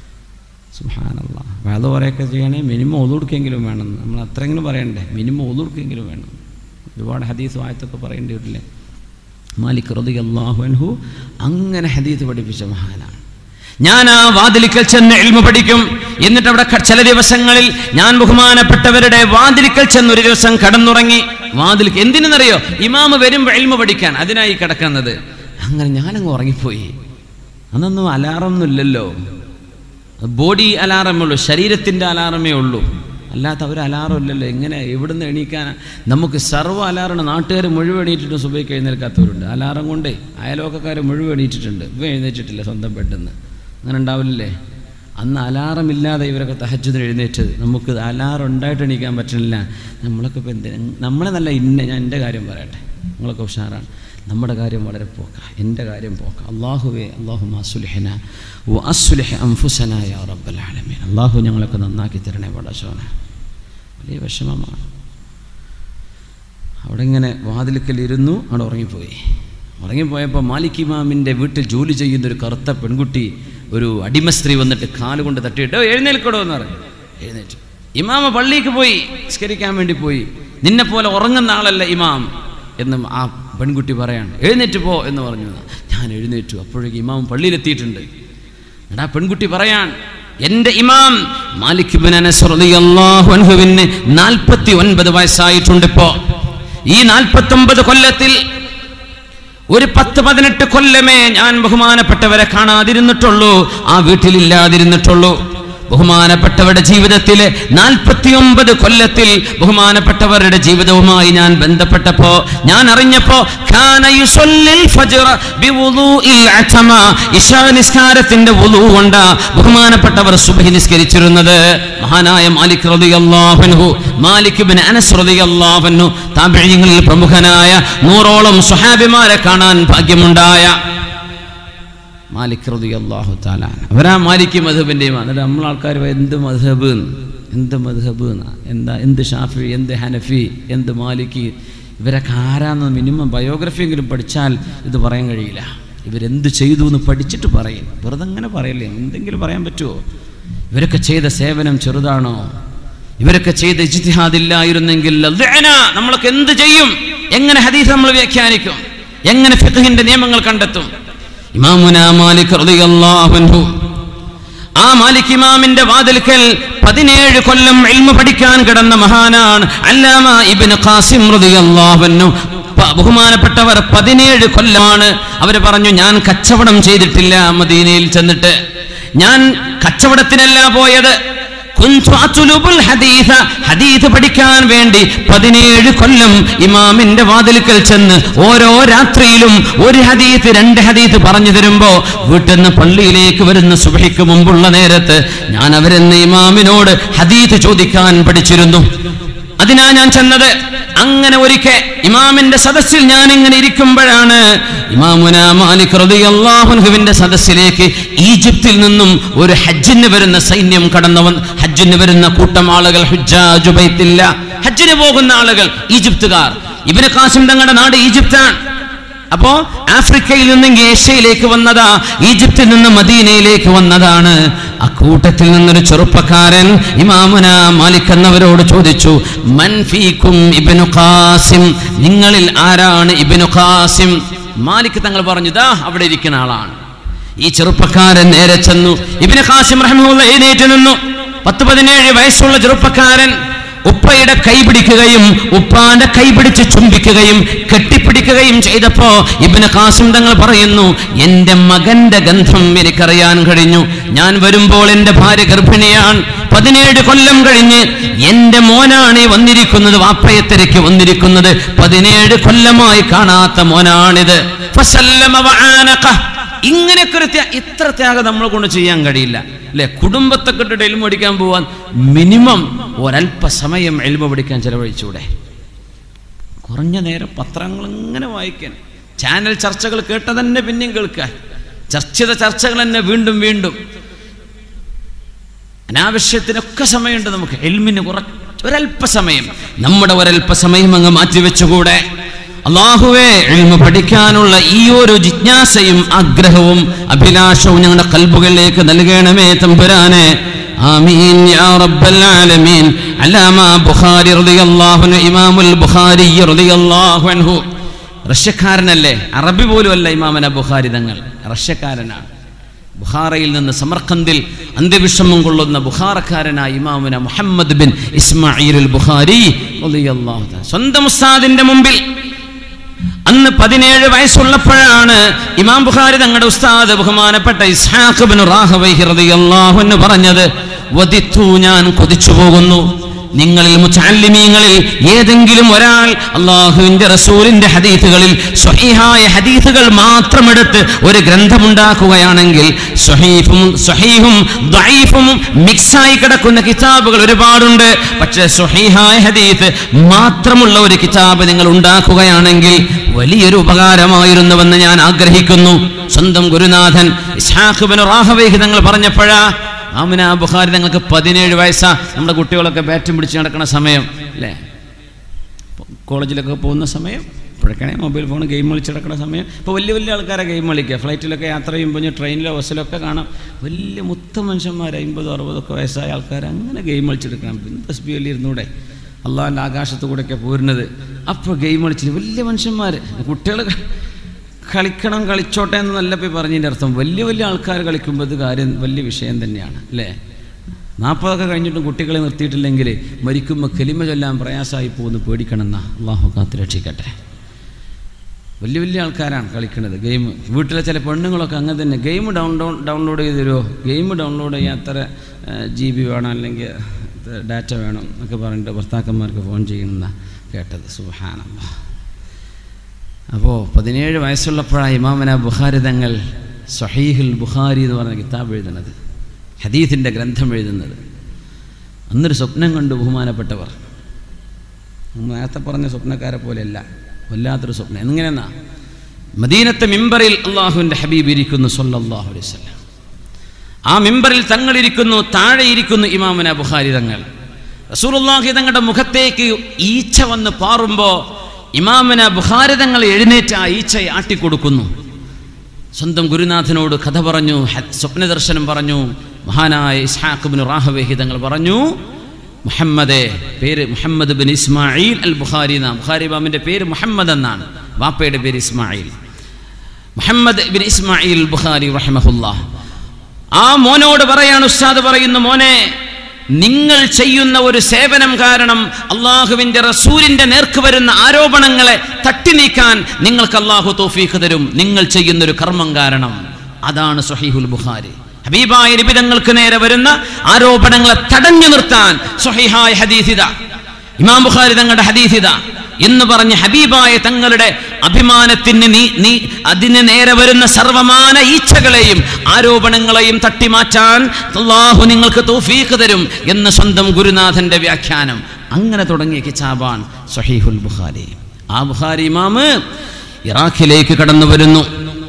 സുഹാനല്ല വേദ പറയൊക്കെ ചെയ്യണേ മിനിമം ഒതുടുക്കെങ്കിലും വേണം നമ്മൾ അത്രയെങ്കിലും പറയണ്ടേ മിനിമം ഒതുടുക്കെങ്കിലും വേണം ഒരുപാട് ഹദീസ് വായത്തൊക്കെ പറയേണ്ടി വരില്ലേ മാലിക് റതി അള്ളാഹുഅൻഹു അങ്ങനെ ഹദീസ് പഠിപ്പിച്ച മഹാനാണ് ഞാൻ ആ വാതിലിക്കൽ ചെന്ന് എൽമ പഠിക്കും എന്നിട്ട് അവിടെ ക- ചില ദിവസങ്ങളിൽ ഞാൻ ബഹുമാനപ്പെട്ടവരുടെ വാതിലിക്കൽ ചെന്ന് ഒരു ദിവസം കടന്നുറങ്ങി വാതിലിക്ക് എന്തിനെന്നറിയോ ഇമാമ് വരുമ്പോൾ എൽമ പഠിക്കാൻ അതിനായി കിടക്കുന്നത് അങ്ങനെ ഞാനങ്ങ് ഉറങ്ങിപ്പോയി അന്നൊന്നും അലാറൊന്നും ഇല്ലല്ലോ ബോഡി അലാറമേ ഉള്ളൂ ശരീരത്തിൻ്റെ അലാറമേ ഉള്ളൂ അല്ലാത്ത ഒരു അലാറം ഇല്ലല്ലോ എങ്ങനെ എവിടുന്ന് എണീക്കാൻ നമുക്ക് സർവ്വ അലാറാണ് നാട്ടുകാർ മുഴുവൻ എണീറ്റിട്ട് സുബൈക്ക് എഴുന്നേൽക്കാത്തവരുണ്ട് അലാറം കൊണ്ടേ അയലോക്കക്കാർ മുഴുവൻ എണീറ്റിട്ടുണ്ട് ഇവ എഴുന്നേറ്റിട്ടില്ല സ്വന്തം പെട്ടെന്ന് അങ്ങനെ ഉണ്ടാവില്ലേ അന്ന് അലാറം ഇല്ലാതെ ഇവരൊക്കെ തഹജ്ജുദിന് എഴുന്നേറ്റത് നമുക്ക് അലാറം ഉണ്ടായിട്ട് എണീക്കാൻ പറ്റുന്നില്ല നമ്മളൊക്കെ ഇപ്പം എന്തിനാ നമ്മളെ നല്ല ഇന്ന ഞാൻ എൻ്റെ കാര്യം പറയട്ടെ നിങ്ങളൊക്കെ ഉഷാറാണ് നമ്മുടെ കാര്യം വളരെ പോക്ക എൻ്റെ കാര്യം പോക്ക അള്ളാഹുവേ അള്ളാഹു അസുലഹന ഓ അസുലഹ അംഫുസനായ റബ്ബൽ ആലമീൻ അള്ളാഹു ഞങ്ങളൊക്കെ നന്നാക്കി തരണേ പടശോന വലിയ വിഷമമാണ് അവിടെ ഇങ്ങനെ വാതിൽക്കൽ ഇരുന്നു അവിടെ ഉറങ്ങിപ്പോയി ഉറങ്ങിപ്പോയപ്പോൾ മാലിക് ഇമാമിൻ്റെ വീട്ടിൽ ജോലി ചെയ്യുന്ന ഒരു കറുത്ത പെൺകുട്ടി ഒരു അടിമ സ്ത്രീ വന്നിട്ട് കാലുകൊണ്ട് തട്ടിയിട്ട് "ഓ, എഴുന്നേൽക്കടോ എന്ന് പറഞ്ഞു എഴുന്നേറ്റു ഇമാമ പള്ളിക്ക് പോയി നിസ്കരിക്കാൻ വേണ്ടി പോയി നിന്നെ പോലെ ഉറങ്ങുന്ന ആളല്ല ഇമാം എന്നും ആ പെൺകുട്ടി പറയാണ് എഴുന്നേറ്റ് പോ എന്ന് പറഞ്ഞു ഞാൻ എഴുന്നേറ്റു അപ്പോഴേക്ക് ഇമാം പള്ളിയിലെത്തിയിട്ടുണ്ട് എന്നിട്ട് ആ പെൺകുട്ടി പറയാൻ എന്റെ ഇമാം മാലിക് ബിൻ അനസ് റളിയല്ലാഹു അൻഹുവിന് നാൽപ്പത്തി ഒൻപത് വയസ്സായിട്ടുണ്ട് ഇപ്പോ ഈ നാൽപ്പത്തി ഒമ്പത് കൊല്ലത്തിൽ ഒരു പത്ത് പതിനെട്ട് കൊല്ലമേ ഞാൻ ബഹുമാനപ്പെട്ടവരെ കാണാതിരുന്നിട്ടുള്ളൂ ആ വീട്ടിലില്ലാതിരുന്നിട്ടുള്ളൂ ബഹുമാനപ്പെട്ടവരുടെ ജീവിതത്തിലെ നാൽപ്പത്തിയൊമ്പത് കൊല്ലത്തിൽ ബഹുമാനപ്പെട്ടവരുടെ ജീവിതവുമായി ഞാൻ ബന്ധപ്പെട്ടപ്പോ ഞാൻ അറിഞ്ഞപ്പോ കാന യുസല്ലിൽ ഫജ്റ ബിവുളൂഇൽ അതമ. ഇശാ നിസ്കാരത്തിന്റെ വുളൂ കൊണ്ട് ബഹുമാനപ്പെട്ടവർ സുബ്ഹി നിസ്കരിച്ചിരുന്നത് മഹാനായ മാലിക് റളിയല്ലാഹു അൻഹു മാലിക് ഇബ്നു അനസ് റളിയല്ലാഹു അൻഹു താബിഈങ്ങളിൽ പ്രമുഖനായ നൂറോളം സ്വഹാബിമാരെ കാണാൻ ഭാഗ്യമുണ്ടായ മാലിക് റളിയല്ലാഹു തആല അവരാ മാലിക് മധുബിൻ്റെയും എന്നിട്ട് നമ്മൾ ആൾക്കാർ എന്ത് മധബ് എന്ന് എന്ത് മധബ് എന്നാ എന്താ എന്ത് ഷാഫി എന്ത് ഹനഫി എന്ത് മാലിക് ഇവരൊക്കെ ആരാന്ന് മിനിമം ബയോഗ്രഫി എങ്കിലും പഠിച്ചാൽ ഇത് പറയാൻ കഴിയില്ല ഇവരെന്ത് ചെയ്തു എന്ന് പഠിച്ചിട്ട് പറയും വെറുതെ അങ്ങനെ പറയല്ലേ എന്തെങ്കിലും പറയാൻ പറ്റുമോ ഇവരൊക്കെ ചെയ്ത സേവനം ചെറുതാണോ ഇവരൊക്കെ ചെയ്ത ഇജ്തിഹാദില്ലായിരുന്നെങ്കിൽ ലദ്അന, നമ്മളൊക്കെ എന്ത് ചെയ്യും എങ്ങനെ ഹദീസ് നമ്മൾ വ്യാഖ്യാനിക്കും എങ്ങനെ ഫിഖഹിന്റെ നിയമങ്ങൾ കണ്ടെത്തും ഇമാമുന മാലിക് റളിയല്ലാഹു അൻഹു ആ മാലിക് ഇമാമിന്റെ വാതിൽക്കൽ പതിനേഴ് കൊല്ലം ഇൽമ പഠിക്കാൻ കിടന്ന മഹാനാണ് അല്ലാമ ഇബ്നു ഖാസിം റളിയല്ലാഹു അൻഹു പ- ബഹുമാനപ്പെട്ടവർ പതിനേഴ് കൊല്ലമാണ് അവർ പറഞ്ഞു ഞാൻ കച്ചവടം ചെയ്തിട്ടില്ല മദീനയിൽ ചെന്നിട്ട് ഞാൻ കച്ചവടത്തിനല്ല പോയത് കുന്തു അത്ലുബുൽ ഹദീസ ഹദീസ് പഠിക്കാൻ വേണ്ടി പതിനേഴ് കൊല്ലം ഇമാമിന്റെ വാതിൽക്കൽ ചെന്ന് ഓരോ രാത്രിയിലും ഒരു ഹദീസ് രണ്ട് ഹദീസ് പറഞ്ഞു തരുമ്പോ വീട്ടിൽ നിന്ന് പള്ളിയിലേക്ക് വരുന്ന സുബഹിക്ക് മുമ്പുള്ള നേരത്ത് ഞാൻ അവരെന്ന് ഇമാമിനോട് ഹദീസ് ചോദിക്കാൻ പഠിച്ചിരുന്നു അതിനാ ഞാൻ ചെന്നത് അങ്ങനെ ഒരിക്കൽ ഇമാമിന്റെ സദസ്സിൽ ഞാൻ ഇങ്ങനെ ഇരിക്കുമ്പോഴാണ് ഇമാമുന മാലിക് റളിയല്ലാഹുവിന്റെ സദസ്സിലേക്ക് ഈജിപ്തിൽ നിന്നും ഒരു ഹജ്ജിന് വരുന്ന സൈന്യം കടന്നു വന്ന് ഹജ്ജിന് വരുന്ന കൂട്ടം ആളുകൾ ഹുജ്ജാജു ബൈത്തില്ല ഹജ്ജിന് പോകുന്ന ആളുകൾ ഈജിപ്തുകാർ ഇബിന് കാസിം തങ്ങളുടെ നാട് ഈജിപ്താണ് അപ്പോ ആഫ്രിക്കയിൽ നിന്ന് ഏഷ്യയിലേക്ക് വന്നതാ ഈജിപ്തിൽ നിന്ന് മദീനയിലേക്ക് വന്നതാണ് അക്കൂട്ടത്തിൽ നിന്നൊരു ചെറുപ്പക്കാരൻ ഇമാമുന മാലിക് എന്നവരോട് ചോദിച്ചു മൻ ഫീക്കും ഇബ്നു ഖാസിം നിങ്ങളിൽ ആരാണ് ഇബ്നു ഖാസിം മാലിക് തങ്ങൾ പറഞ്ഞു ദാ അവിടെ ഇരിക്കുന്ന ആളാണ് ഈ ചെറുപ്പക്കാരൻ നേരെ ചെന്നു ഇബ്നു ഖാസിം റഹ്മുള്ള എഴുന്നേറ്റ് നിന്നു പത്ത് പതിനേഴ് വയസ്സുള്ള ചെറുപ്പക്കാരൻ ഉപ്പയുടെ കൈ പിടിക്കുകയും ഉപ്പാന്റെ കൈ പിടിച്ച് ചുംബിക്കുകയും കെട്ടിപ്പിടിക്കുകയും ചെയ്തപ്പോ ഇബിന് കാസിം തങ്ങൾ പറയുന്നു എന്റെ മകന്റെ ഗന്ധം എനിക്കറിയാൻ കഴിഞ്ഞു ഞാൻ വരുമ്പോൾ എന്റെ ഭാര്യ ഗർഭിണിയാണ് പതിനേഴ് കൊല്ലം കഴിഞ്ഞ് എന്റെ മോനാണ് ഈ വന്നിരിക്കുന്നത് വാപ്പയെ തിരക്ക് വന്നിരിക്കുന്നത് പതിനേഴ് കൊല്ലമായി കാണാത്ത മോനാണിത് ഫസല്ലമ വആനഖ. ഇങ്ങനെയൊക്കെ ഒരു ത്യാ- ഇത്ര ത്യാഗം നമ്മളെ കൊണ്ട് ചെയ്യാൻ കഴിയില്ല അല്ലെ കുടുംബത്തെ കിട്ടിട്ട് എൽമ പഠിക്കാൻ പോവാൻ മിനിമം ഒരല്പസമയം എൽമ പഠിക്കാൻ ചെലവഴിച്ചൂടെ കുറഞ്ഞ നേരം പത്രങ്ങൾ ഇങ്ങനെ വായിക്കാൻ ചാനൽ ചർച്ചകൾ കേട്ട തന്നെ പിന്നെയും കേൾക്കാൻ ചർച്ചിത ചർച്ചകൾ തന്നെ വീണ്ടും വീണ്ടും അനാവശ്യത്തിനൊക്കെ സമയമുണ്ട് നമുക്ക് എൽമിന് കുറച്ച് ഒരല്പസമയം നമ്മുടെ ഒരല്പസമയം അങ്ങ് മാറ്റിവെച്ചുകൂടെ അള്ളാഹുവേ എൽമ പഠിക്കാനുള്ള ഈ ഒരു ജിജ്ഞാസയും ആഗ്രഹവും അഭിലാഷവും ഞങ്ങളുടെ കൽബുകളിലേക്ക് നൽകണമേ തമ്പുരാനെ ആമീൻ യാ റബ്ബൽ ആലമീൻ അല്ലാമ ബുഖാരി റളിയല്ലാഹു അൻഹു ഇമാമുൽ ബുഖാരി റളിയല്ലാഹു അൻഹു റഷ്യക്കാരനല്ലേ അറബി പോലും അല്ല ഇമാമന ബുഖാരി തങ്ങൾ റഷ്യക്കാരനാണ് ബുഖാറയിൽ നിന്ന് സമർഖന്ദിൽ അന്ത്യവിഷമം കൊള്ളുന്ന ബുഖാറക്കാരനായ ഇമാമുന മുഹമ്മദ് ബിൻ ഇസ്മായിൽ ബുഖാരി റളിയല്ലാഹു തആല. സ്വന്തം ഉസ്താദിന്റെ മുമ്പിൽ അന്ന് പതിനേഴ് വയസ്സുള്ളപ്പോഴാണ് ഇമാം ബുഖാരി തങ്ങളുടെ ഉസ്താദ് ബഹുമാനപ്പെട്ട ഇസ്ഹാഖ് ബിൻ റാഹവൈഹി റളിയല്ലാഹു അൻഹു പറഞ്ഞത് വദിത്തു ഞാൻ കൊതിച്ചു പോകുന്നു നിങ്ങളിൽ മുച്ചാലിമീങ്ങളിൽ ഏതെങ്കിലും ഒരാൾ അള്ളാഹുവിന്റെ റസൂലിന്റെ ഹദീസുകളിൽ സ്വഹീഹായ ഹദീസുകൾ മാത്രമെടുത്ത് ഒരു ഗ്രന്ഥമുണ്ടാക്കുകയാണെങ്കിൽ സ്വഹീഫും സ്വഹീഹും ദഈഫും മിക്സായി കിടക്കുന്ന കിതാബുകൾ ഒരുപാടുണ്ട് പക്ഷേ സ്വഹീഹായ ഹദീസ് മാത്രമുള്ള ഒരു കിതാബ് നിങ്ങൾ ഉണ്ടാക്കുകയാണെങ്കിൽ വലിയൊരു ഉപകാരമായിരുന്നുവെന്ന് ഞാൻ ആഗ്രഹിക്കുന്നു സ്വന്തം ഗുരുനാഥൻ ഇസ്ഹാഖ് ബിൻ റാഹവൈഹി തങ്ങൾ പറഞ്ഞപ്പോഴാ ആമിന ബുഖാരി നിങ്ങൾക്ക് പതിനേഴ് വയസ്സാ നമ്മുടെ കുട്ടികളൊക്കെ ബാറ്റും പിടിച്ച് നടക്കുന്ന സമയം അല്ലേ കോളേജിലൊക്കെ പോകുന്ന സമയം ഇപ്പോഴൊക്കെയാണെങ്കിൽ മൊബൈൽ ഫോൺ ഗെയിം കളിച്ച് നടക്കുന്ന സമയം ഇപ്പോൾ വലിയ വലിയ ആൾക്കാരെ ഗെയിം കളിക്കുക ഫ്ലൈറ്റിലൊക്കെ യാത്ര ചെയ്യുമ്പോൾ ഞാൻ ട്രെയിനിലോ ബസ്സിലൊക്കെ കാണാം വലിയ മുത്ത മനുഷ്യന്മാർ അമ്പതോ അറുപതൊക്കെ വയസ്സായ ആൾക്കാർ അങ്ങനെ ഗെയിം കളിച്ചെടുക്കണം ബസ് ബി ഇരുന്നൂടെ അള്ളാഹിൻ്റെ ആകാശത്തു കൂടെയൊക്കെ പോരുന്നത് അപ്പോൾ ഗെയിം കളിച്ചിട്ട് വലിയ മനുഷ്യന്മാർ കുട്ടികൾ കളിക്കണം കളിച്ചോട്ടെ എന്നല്ല ഇപ്പോൾ പറഞ്ഞതിൻ്റെ അർത്ഥം വലിയ വലിയ ആൾക്കാർ കളിക്കുമ്പോൾ ഇത് കാര്യം വലിയ വിഷയം തന്നെയാണ് അല്ലേ നാൽപ്പതൊക്കെ കഴിഞ്ഞിട്ടും കുട്ടികളെ നിർത്തിയിട്ടില്ലെങ്കിൽ മരിക്കുമ്പോൾ കെലിമ ചൊല്ലാൻ പ്രയാസമായി പോകുന്നു പേടിക്കണമെന്ന അള്ളാഹു കാത്ത് രക്ഷിക്കട്ടെ വലിയ വലിയ ആൾക്കാരാണ് കളിക്കുന്നത് ഗെയിം വീട്ടിലെ ചില പെണ്ണുങ്ങളൊക്കെ അങ്ങനെ തന്നെ ഗെയിം ഡൗൺലോഡ് ഡൗൺലോഡ് ചെയ്ത് തരുമോ ഗെയിം ഡൗൺലോഡ് ചെയ്യാൻ അത്ര ജി ബി വേണം അല്ലെങ്കിൽ ഡാറ്റ വേണം എന്നൊക്കെ പറഞ്ഞിട്ട് ഭർത്താക്കന്മാർക്ക് ഫോൺ ചെയ്യുന്ന കേട്ടത് സുഹാനമ്മ അപ്പോൾ പതിനേഴ് വയസ്സുള്ളപ്പോഴാണ് ഇമാമന ബുഖാരി തങ്ങൾ സഹീഹുൽ ബുഖാരി എന്ന് പറഞ്ഞ കിതാബ് എഴുതുന്നത് ഹദീത്തിൻ്റെ ഗ്രന്ഥം എഴുതുന്നത് അന്നൊരു സ്വപ്നം കണ്ടു ബഹുമാനപ്പെട്ടവർ നേരത്തെ പറഞ്ഞ സ്വപ്നക്കാരെ പോലെയല്ല വല്ലാത്തൊരു സ്വപ്നം എങ്ങനെയെന്നാ മദീനത്തെ മിമ്പറിൽ അള്ളാഹുവിൻ്റെ ഹബീബ് ഇരിക്കുന്നു സല്ലല്ലാഹു അലൈഹി വസല്ലം ആ മിമ്പറിൽ തങ്ങളിരിക്കുന്നു താഴെ ഇരിക്കുന്നു ഇമാമന ബുഖാരി തങ്ങൾ റസൂലുള്ളാഹി തങ്ങളുടെ മുഖത്തേക്ക് ഈച്ച വന്ന് പാറുമ്പോൾ ഇമാമന ബുഖാരി തങ്ങൾ എഴുന്നേറ്റ് ആ ഈച്ചയെ ആട്ടിക്കൊടുക്കുന്നു സ്വന്തം ഗുരുനാഥനോട് കഥ പറഞ്ഞു സ്വപ്ന ദർശനം പറഞ്ഞു മഹാനായ ഇസ്ഹാഖ് ബിൻ റാഹവേഹി തങ്ങൾ പറഞ്ഞു മുഹമ്മദെ പേര് Muhammad bin Ismail al Bukhari എന്നാണ് ബുഖാരി ഇമാമിൻ്റെ പേര് മുഹമ്മദ് എന്നാണ് വാപ്പയുടെ പേര് Ismail Muhammad bin Ismail Bukhari റഹ്മഹുല്ല ആ മോനോട് പറയാണ് ഉസ്താദ് പറയുന്നു മോനെ നിങ്ങൾ ചെയ്യുന്ന ഒരു സേവനം കാരണം അള്ളാഹുവിന്റെ റസൂലിന്റെ നേർക്ക് വരുന്ന ആരോപണങ്ങളെ തട്ടി നീക്കാൻ നിങ്ങൾക്ക് അള്ളാഹു തോഫീഖ് തരും നിങ്ങൾ ചെയ്യുന്ന ഒരു കർമ്മം കാരണം അതാണ് സഹീഹുൽ ബുഖാരി ഹബീബായ നിബിതങ്ങൾക്ക് നേരെ വരുന്ന ആരോപണങ്ങളെ തടഞ്ഞു നിർത്താൻ സഹിഹായ ഹദീസിത ഇമാം ബുഖാരി തങ്ങളുടെ ഹദീസിത എന്ന് പറഞ്ഞ് ഹബീബായ തങ്ങളുടെ അഭിമാനത്തിന് നീ നീ അതിന് നേരെ വരുന്ന സർവമാന ഈച്ഛകളെയും ആരോപണങ്ങളെയും തട്ടിമാറ്റാൻ അള്ളാഹു നിങ്ങൾക്ക് തൗഫീഖ് തരും എന്ന് സ്വന്തം ഗുരുനാഥന്റെ വ്യാഖ്യാനം അങ്ങനെ തുടങ്ങിയ കിതാബാൻ സഹീഹുൽ ബുഖാരി ആ ബുഖാരി ഇമാമ് ഇറാഖിലേക്ക് കടന്നു വരുന്നു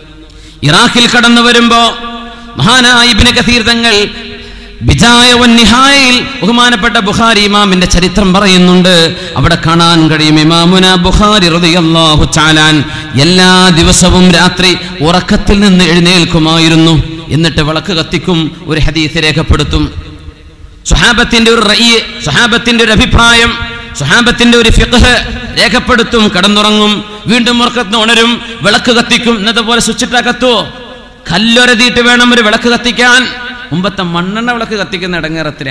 ഇറാഖിൽ കടന്നു വരുമ്പോ മഹാനായ ഇബ്നു കസീർ തങ്ങൾ ബിജായ നിഹായയിൽ ബഹുമാനപ്പെട്ട ബുഖാരി ഇമാമിന്റെ ചരിത്രം പറയുന്നുണ്ട് അവിടെ കാണാൻ കഴിയും ഇമാമുന ബുഖാരി റളിയല്ലാഹു ചാലാൻ എല്ലാ ദിവസവും രാത്രി ഉറക്കത്തിൽ നിന്ന് എഴുന്നേൽക്കുമായിരുന്നു എന്നിട്ട് വിളക്ക് കത്തിക്കും ഒരു ഹദീസ് രേഖപ്പെടുത്തും സുഹാബത്തിന്റെ ഒരു റയ്യ് സുഹാബത്തിന്റെ ഒരു അഭിപ്രായം സുഹാബത്തിന്റെ ഒരു ഫിഖ് രേഖപ്പെടുത്തും കടന്നുറങ്ങും വീണ്ടും ഉറക്കത്തിന് ഉണരും വിളക്ക് കത്തിക്കും ഇന്നത്തെ പോലെ സ്വിച്ചിട്ടാ കത്തുവോ കല്ലൊരതിയിട്ട് വേണം ഒരു വിളക്ക് കത്തിക്കാൻ മുമ്പത്തെ മണ്ണെണ്ണ വിളക്ക് കത്തിക്കുന്ന ഇടങ്ങേറത്തിന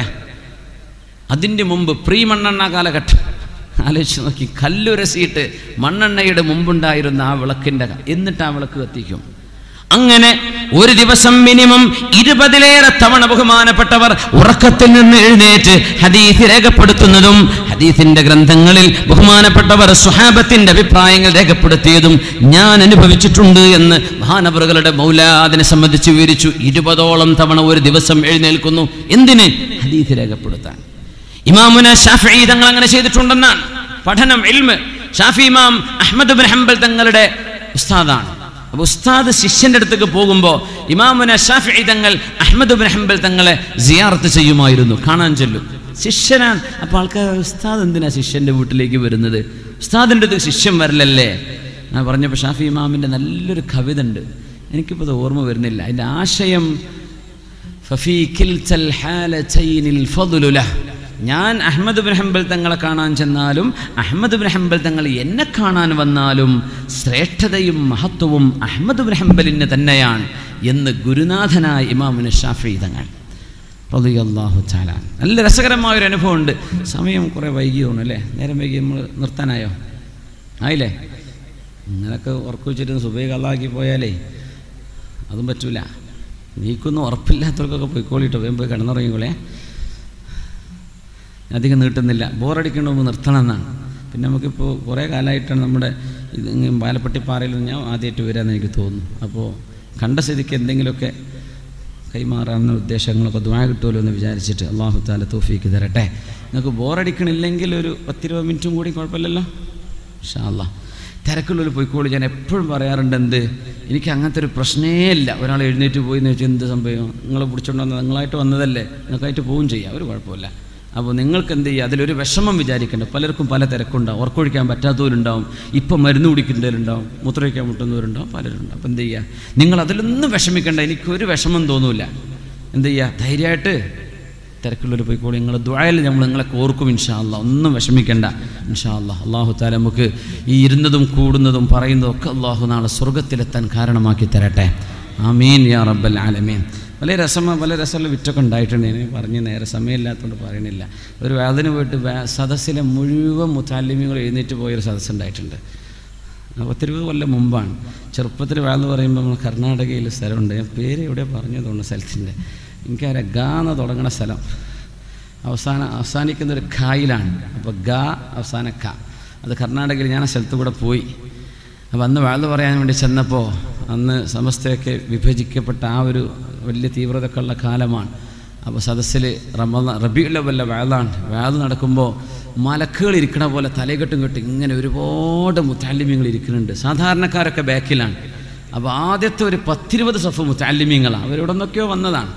അതിൻ്റെ മുമ്പ് പ്രീ മണ്ണെണ്ണ കാലഘട്ടം ആലോചിച്ച് നോക്കി കല്ലുരസിയിട്ട് മണ്ണെണ്ണയുടെ മുമ്പുണ്ടായിരുന്ന ആ വിളക്കിൻ്റെ എന്നിട്ട് ആ വിളക്ക് കത്തിക്കും അങ്ങനെ ഒരു ദിവസം മിനിമം ഇരുപതിലേറെ തവണ ബഹുമാനപ്പെട്ടവർ ഉറക്കത്തിൽ നിന്ന് എഴുന്നേറ്റ് ഹദീസ് രേഖപ്പെടുത്തുന്നതും ഹദീസിന്റെ ഗ്രന്ഥങ്ങളിൽ ബഹുമാനപ്പെട്ടവർ സുഹാബത്തിന്റെ അഭിപ്രായങ്ങൾ രേഖപ്പെടുത്തിയതും ഞാൻ അനുഭവിച്ചിട്ടുണ്ട് എന്ന് മഹാനവറുകളുടെ മൗല അതിനെ സംബന്ധിച്ച് വിവരിച്ചു ഇരുപതോളം തവണ ഒരു ദിവസം എഴുന്നേൽക്കുന്നു എന്തിന് ഹദീസ് രേഖപ്പെടുത്താൻ ഇമാമുന ഷാഫി തങ്ങൾ അങ്ങനെ ചെയ്തിട്ടുണ്ടെന്നാണ് പഠനം ഇൽമ് ഷാഫി ഇമാം അഹമ്മദ് ബിൻ ഹംബൽ തങ്ങളുടെ ഉസ്താദാണ് അപ്പോൾ ഉസ്താദ് ശിഷ്യന്റെ അടുത്തേക്ക് പോകുമ്പോൾ ഇമാമുന ഷാഫി തങ്ങൾ അഹമ്മദ് ബിൻ ഹംബൽ തങ്ങളെ സിയാർത്ത് ചെയ്യുമായിരുന്നു കാണാൻ ചെല്ലും ശിഷ്യനാണ് അപ്പോൾ ആൾക്കാർ ഉസ്താദ് എന്തിനാ ശിഷ്യന്റെ വീട്ടിലേക്ക് വരുന്നത് ഉസ്താദിൻ്റെ അടുത്ത് ശിഷ്യൻ വരലല്ലേ ഞാൻ പറഞ്ഞപ്പോൾ ഷാഫി ഇമാമിൻ്റെ നല്ലൊരു കവിത ഉണ്ട് എനിക്കിപ്പോൾ അത് ഓർമ്മ വരുന്നില്ല അതിൻ്റെ ആശയം ഫഫീ കിൽത്തൽ ഹാലതൈനിൽ ഫദ്ലു ലഹ് ഞാൻ അഹമ്മദ് ബിൻ ഹംബൽ തങ്ങളെ കാണാൻ ചെന്നാലും അഹമ്മദ് ബിൻ ഹംബൽ തങ്ങൾ എന്നെ കാണാൻ വന്നാലും ശ്രേഷ്ഠതയും മഹത്വവും അഹമ്മദ് ബിൻ ഹംബലിന് തന്നെയാണ് എന്ന് ഗുരുനാഥനായ ഇമാമിന് ഷാഫി തങ്ങൾ റളിയല്ലാഹു ചാലാൻ നല്ല രസകരമായൊരു അനുഭവമുണ്ട് സമയം കുറേ വൈകി തോന്നുന്നു അല്ലേ നേരം വൈകി നമ്മൾ നിർത്താനായോ ആയില്ലേ ഇങ്ങനൊക്കെ ഉറക്കു വെച്ചിട്ട് സുബൈ കള്ളാക്കി പോയാലേ അതും പറ്റൂല നീക്കൊന്നും ഉറപ്പില്ലാത്തവർക്കൊക്കെ പോയിക്കോളിട്ടോ വേഗം പോയി കിടന്നുറങ്ങിക്കോളേ അധികം നീട്ടുന്നില്ല ബോറടിക്കേണ്ട മുമ്പ് നിർത്തണം എന്നാണ് പിന്നെ നമുക്കിപ്പോൾ കുറേ കാലമായിട്ടാണ് നമ്മുടെ ഇത് ഇങ്ങ് പാലപ്പെട്ടിപ്പാറയിൽ ഞാൻ ആദ്യമായിട്ട് വരാമെന്ന് എനിക്ക് തോന്നുന്നു അപ്പോൾ കണ്ട സ്ഥിതിക്ക് എന്തെങ്കിലുമൊക്കെ കൈമാറാവുന്ന ഉദ്ദേശങ്ങളൊക്കെ ദ്വാ കിട്ടുമല്ലോ എന്ന് വിചാരിച്ചിട്ട് അള്ളാഹു താല തോഫിക്ക് തരട്ടെ നിങ്ങൾക്ക് ബോറടിക്കണില്ലെങ്കിൽ ഒരു പത്തിരുപത് മിനിറ്റും കൂടി കുഴപ്പമില്ലല്ലോ ഷാ അല്ലാ തിരക്കുള്ളിൽ പോയിക്കോളൂ ഞാൻ എപ്പോഴും പറയാറുണ്ട് എന്ത് എനിക്ക് അങ്ങനത്തെ ഒരു പ്രശ്നേ ഇല്ല ഒരാൾ എഴുന്നേറ്റ് പോയി എന്ന് വെച്ചാൽ എന്ത് സംഭവം നിങ്ങളെ പിടിച്ചോണ്ട് വന്നത് നിങ്ങളായിട്ട് വന്നതല്ലേ നിങ്ങൾക്കായിട്ട് പോവും ചെയ്യാം ഒരു കുഴപ്പമില്ല അപ്പോൾ നിങ്ങൾക്ക് എന്ത് ചെയ്യുക അതിലൊരു വിഷമം വിചാരിക്കേണ്ട പലർക്കും പല തിരക്കുണ്ടാവും ഉറക്കൊഴിക്കാൻ പറ്റാത്തവരുണ്ടാവും ഇപ്പം മരുന്ന് കുടിക്കുന്നവരുണ്ടാവും മൂത്രമൊഴിക്കാൻ മുട്ടുന്നവരുണ്ടാവും പലരുണ്ടാവും അപ്പോൾ എന്ത് ചെയ്യുക നിങ്ങൾ അതിലൊന്നും വിഷമിക്കേണ്ട എനിക്കൊരു വിഷമം തോന്നൂല എന്ത് ചെയ്യുക ധൈര്യമായിട്ട് തിരക്കുള്ളവർ പോയിക്കോളി നിങ്ങൾ ദ്വായൽ നമ്മൾ നിങ്ങളെ ഓർക്കും ഇൻഷാ അല്ലാ ഒന്നും വിഷമിക്കേണ്ട ഇൻഷാ അല്ലാ അള്ളാഹു താല നമുക്ക് ഈ ഇരുന്നതും കൂടുന്നതും പറയുന്നതും ഒക്കെ അള്ളാഹു നാളെ സ്വർഗത്തിലെത്താൻ കാരണമാക്കി തരട്ടെ ആമീൻ യാ റബ്ബൽ ആലമീൻ വളരെ രസമ പല രസമുള്ള വിറ്റൊക്കെ ഉണ്ടായിട്ടുണ്ട് ഞാൻ പറഞ്ഞ് നേരെ സമയമില്ലാത്തതുകൊണ്ട് പറയണില്ല ഒരു വേദന പോയിട്ട് വേ- സദസ്സിലെ മുഴുവൻ മുത്താലിമ്യങ്ങൾ എഴുന്നേറ്റ് പോയൊരു സദസ്സ് ഉണ്ടായിട്ടുണ്ട് പത്തിരുപത് കൊല്ലം മുമ്പാണ് ചെറുപ്പത്തിൽ വേള പറയുമ്പോൾ നമ്മൾ കർണാടകയിൽ സ്ഥലമുണ്ട് ഞാൻ പേര് എവിടെ പറഞ്ഞു തോന്നുന്നു സ്ഥലത്തിൻ്റെ എനിക്കറിയാം ഗാ എന്ന് തുടങ്ങുന്ന സ്ഥലം അവസാന അവസാനിക്കുന്ന ഒരു ഖായിലാണ് അപ്പോൾ ഗാ അവസാന ഖ അത് കർണാടകയിൽ ഞാൻ ആ സ്ഥലത്ത് കൂടെ പോയി അപ്പോൾ അന്ന് വാഴ്ന്നു പറയാൻ വേണ്ടി ചെന്നപ്പോൾ അന്ന് സമസ്തയൊക്കെ വിഭജിക്കപ്പെട്ട ആ ഒരു വലിയ തീവ്രതയൊക്കെ ഉള്ള കാലമാണ് അപ്പോൾ സദസ്സിൽ റമദ റബിയുല്ലവല്ല വേളാണ് വേള നടക്കുമ്പോൾ മലക്കുകൾ ഇരിക്കണ പോലെ തലകെട്ടും കെട്ടും ഇങ്ങനെ ഒരുപാട് മുത്താലിമ്യങ്ങൾ ഇരിക്കുന്നുണ്ട് സാധാരണക്കാരൊക്കെ ബാക്കിലാണ് അപ്പോൾ ആദ്യത്തെ ഒരു പത്തിരുപത് സഫ് മുത്താലിമ്യങ്ങളാണ് അവരിവിടെ നിന്നൊക്കെയോ വന്നതാണ്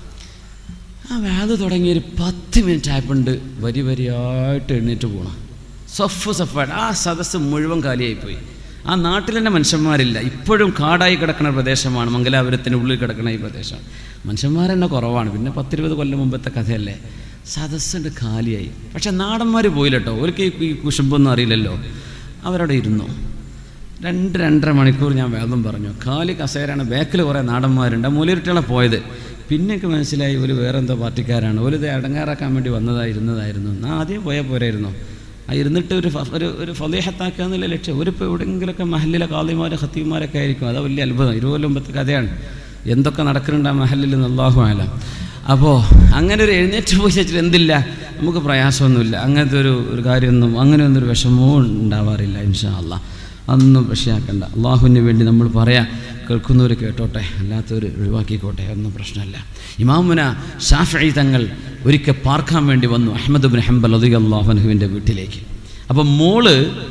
ആ വേദ തുടങ്ങി ഒരു പത്ത് മിനിറ്റ് ആയപ്പോണ്ട് വരി വരിയായിട്ട് എഴുന്നേറ്റ് പോകണം സഫ് സഫായിട്ട് ആ സദസ്സ് മുഴുവൻ കാലിയായിപ്പോയി ആ നാട്ടിൽ തന്നെ മനുഷ്യന്മാരില്ല ഇപ്പോഴും കാടായി കിടക്കുന്ന പ്രദേശമാണ് മംഗലാപുരത്തിന് ഉള്ളിൽ കിടക്കുന്ന ഈ പ്രദേശം മനുഷ്യന്മാർ തന്നെ കുറവാണ് പിന്നെ പത്തിരുപത് കൊല്ലം മുമ്പത്തെ കഥയല്ലേ സദസ്സുണ്ട് കാലിയായി പക്ഷെ നാടന്മാർ പോയില്ല കേട്ടോ അവർക്ക് ഈ- ഈ കുശുമ്പൊന്നും അറിയില്ലല്ലോ അവരവിടെ ഇരുന്നു രണ്ട് രണ്ടര മണിക്കൂർ ഞാൻ വേദം പറഞ്ഞു കാലി കസേരയാണ് ബാക്കിൽ കുറേ നാടന്മാരുണ്ട് ആ മൂലിരുട്ടികളെ പോയത് പിന്നെയൊക്കെ മനസ്സിലായി ഒരു വേറെ എന്തോ പാർട്ടിക്കാരാണ് ഒരു ഇത് അടങ്ങാറാക്കാൻ വേണ്ടി വന്നതായിരുന്നതായിരുന്നു എന്നാൽ ആദ്യം പോയാൽ പോരായിരുന്നു ആ ഇരുന്നിട്ട് ഒരു ഫ- ഒരു ഒരു ഫലേഹത്താക്കുക എന്നുള്ള ലക്ഷ്യം ഒരു ഇപ്പോൾ എവിടെയെങ്കിലുമൊക്കെ മഹലിലെ കാളിമാർ ഹത്തീമാരൊക്കെ ആയിരിക്കും അത് വലിയ അത്ഭുതം ഇരുപത് കൊല്ലം മുമ്പത്തെ കഥയാണ് എന്തൊക്കെ നടക്കുന്നുണ്ട് ആ മഹലിൽ നിന്ന് അള്ളാഹു ആലം അപ്പോൾ അങ്ങനെ ഒരു എഴുന്നേറ്റ് പോയി വെച്ചിട്ട് എന്തില്ല നമുക്ക് പ്രയാസമൊന്നുമില്ല അങ്ങനത്തെ ഒരു ഒരു കാര്യമൊന്നും അങ്ങനെയൊന്നും ഒരു വിഷമവും ഉണ്ടാവാറില്ല ഇൻഷാ അള്ളാഹ് അതൊന്നും വിഷയാക്കണ്ട അള്ളാഹുവിന് വേണ്ടി നമ്മൾ പറയാം കേൾക്കുന്നവർ കേട്ടോട്ടെ അല്ലാത്തവർ ഒഴിവാക്കിക്കോട്ടെ ഒന്നും പ്രശ്നമല്ല ഇമാമുന ഷാഫി തങ്ങൾ ഒരിക്കൽ പാർക്കാൻ വേണ്ടി വന്നു അഹമ്മദ് ബിൻ ഹംബൽ അലി അള്ളാഹുനുവിൻ്റെ വീട്ടിലേക്ക് അപ്പം മോള്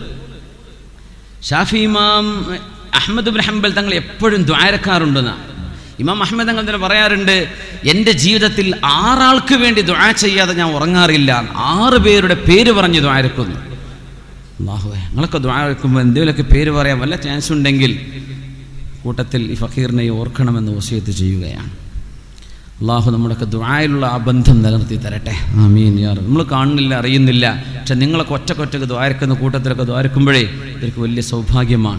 ഷാഫി ഇമാം അഹമ്മദ് ബിൻ ഹംബൽ തങ്ങൾ എപ്പോഴും ദ്വാരക്കാറുണ്ടെന്നാണ് ഇമാം അഹമ്മദ് തങ്ങൾ തന്നെ പറയാറുണ്ട് എൻ്റെ ജീവിതത്തിൽ ആറാൾക്ക് വേണ്ടി ദ്വാ ചെയ്യാതെ ഞാൻ ഉറങ്ങാറില്ല ആറ് പേരുടെ പേര് പറഞ്ഞ് ദ്വാരക്കുന്നു അള്ളാഹുവേ നിങ്ങളൊക്കെ ദ്വാ വെക്കുമ്പോൾ എന്തെങ്കിലുമൊക്കെ പേര് പറയാൻ വല്ല ചാൻസ് ഉണ്ടെങ്കിൽ കൂട്ടത്തിൽ ഈ ഫക്കീറിനെ ഓർക്കണമെന്ന് വസിയത്ത് ചെയ്യുകയാണ് അള്ളാഹു നമ്മുടെയൊക്കെ ദ്വായിലുള്ള ആ ബന്ധം നിലനിർത്തി തരട്ടെ ആമീൻ യാർ നമ്മൾ കാണുന്നില്ല അറിയുന്നില്ല പക്ഷെ നിങ്ങളൊക്കെ ഒറ്റക്കൊറ്റക്ക് ദ്വാരക്കുന്ന കൂട്ടത്തിലൊക്കെ ദ്വാരക്കുമ്പോഴേ ഇവർക്ക് വലിയ സൗഭാഗ്യമാണ്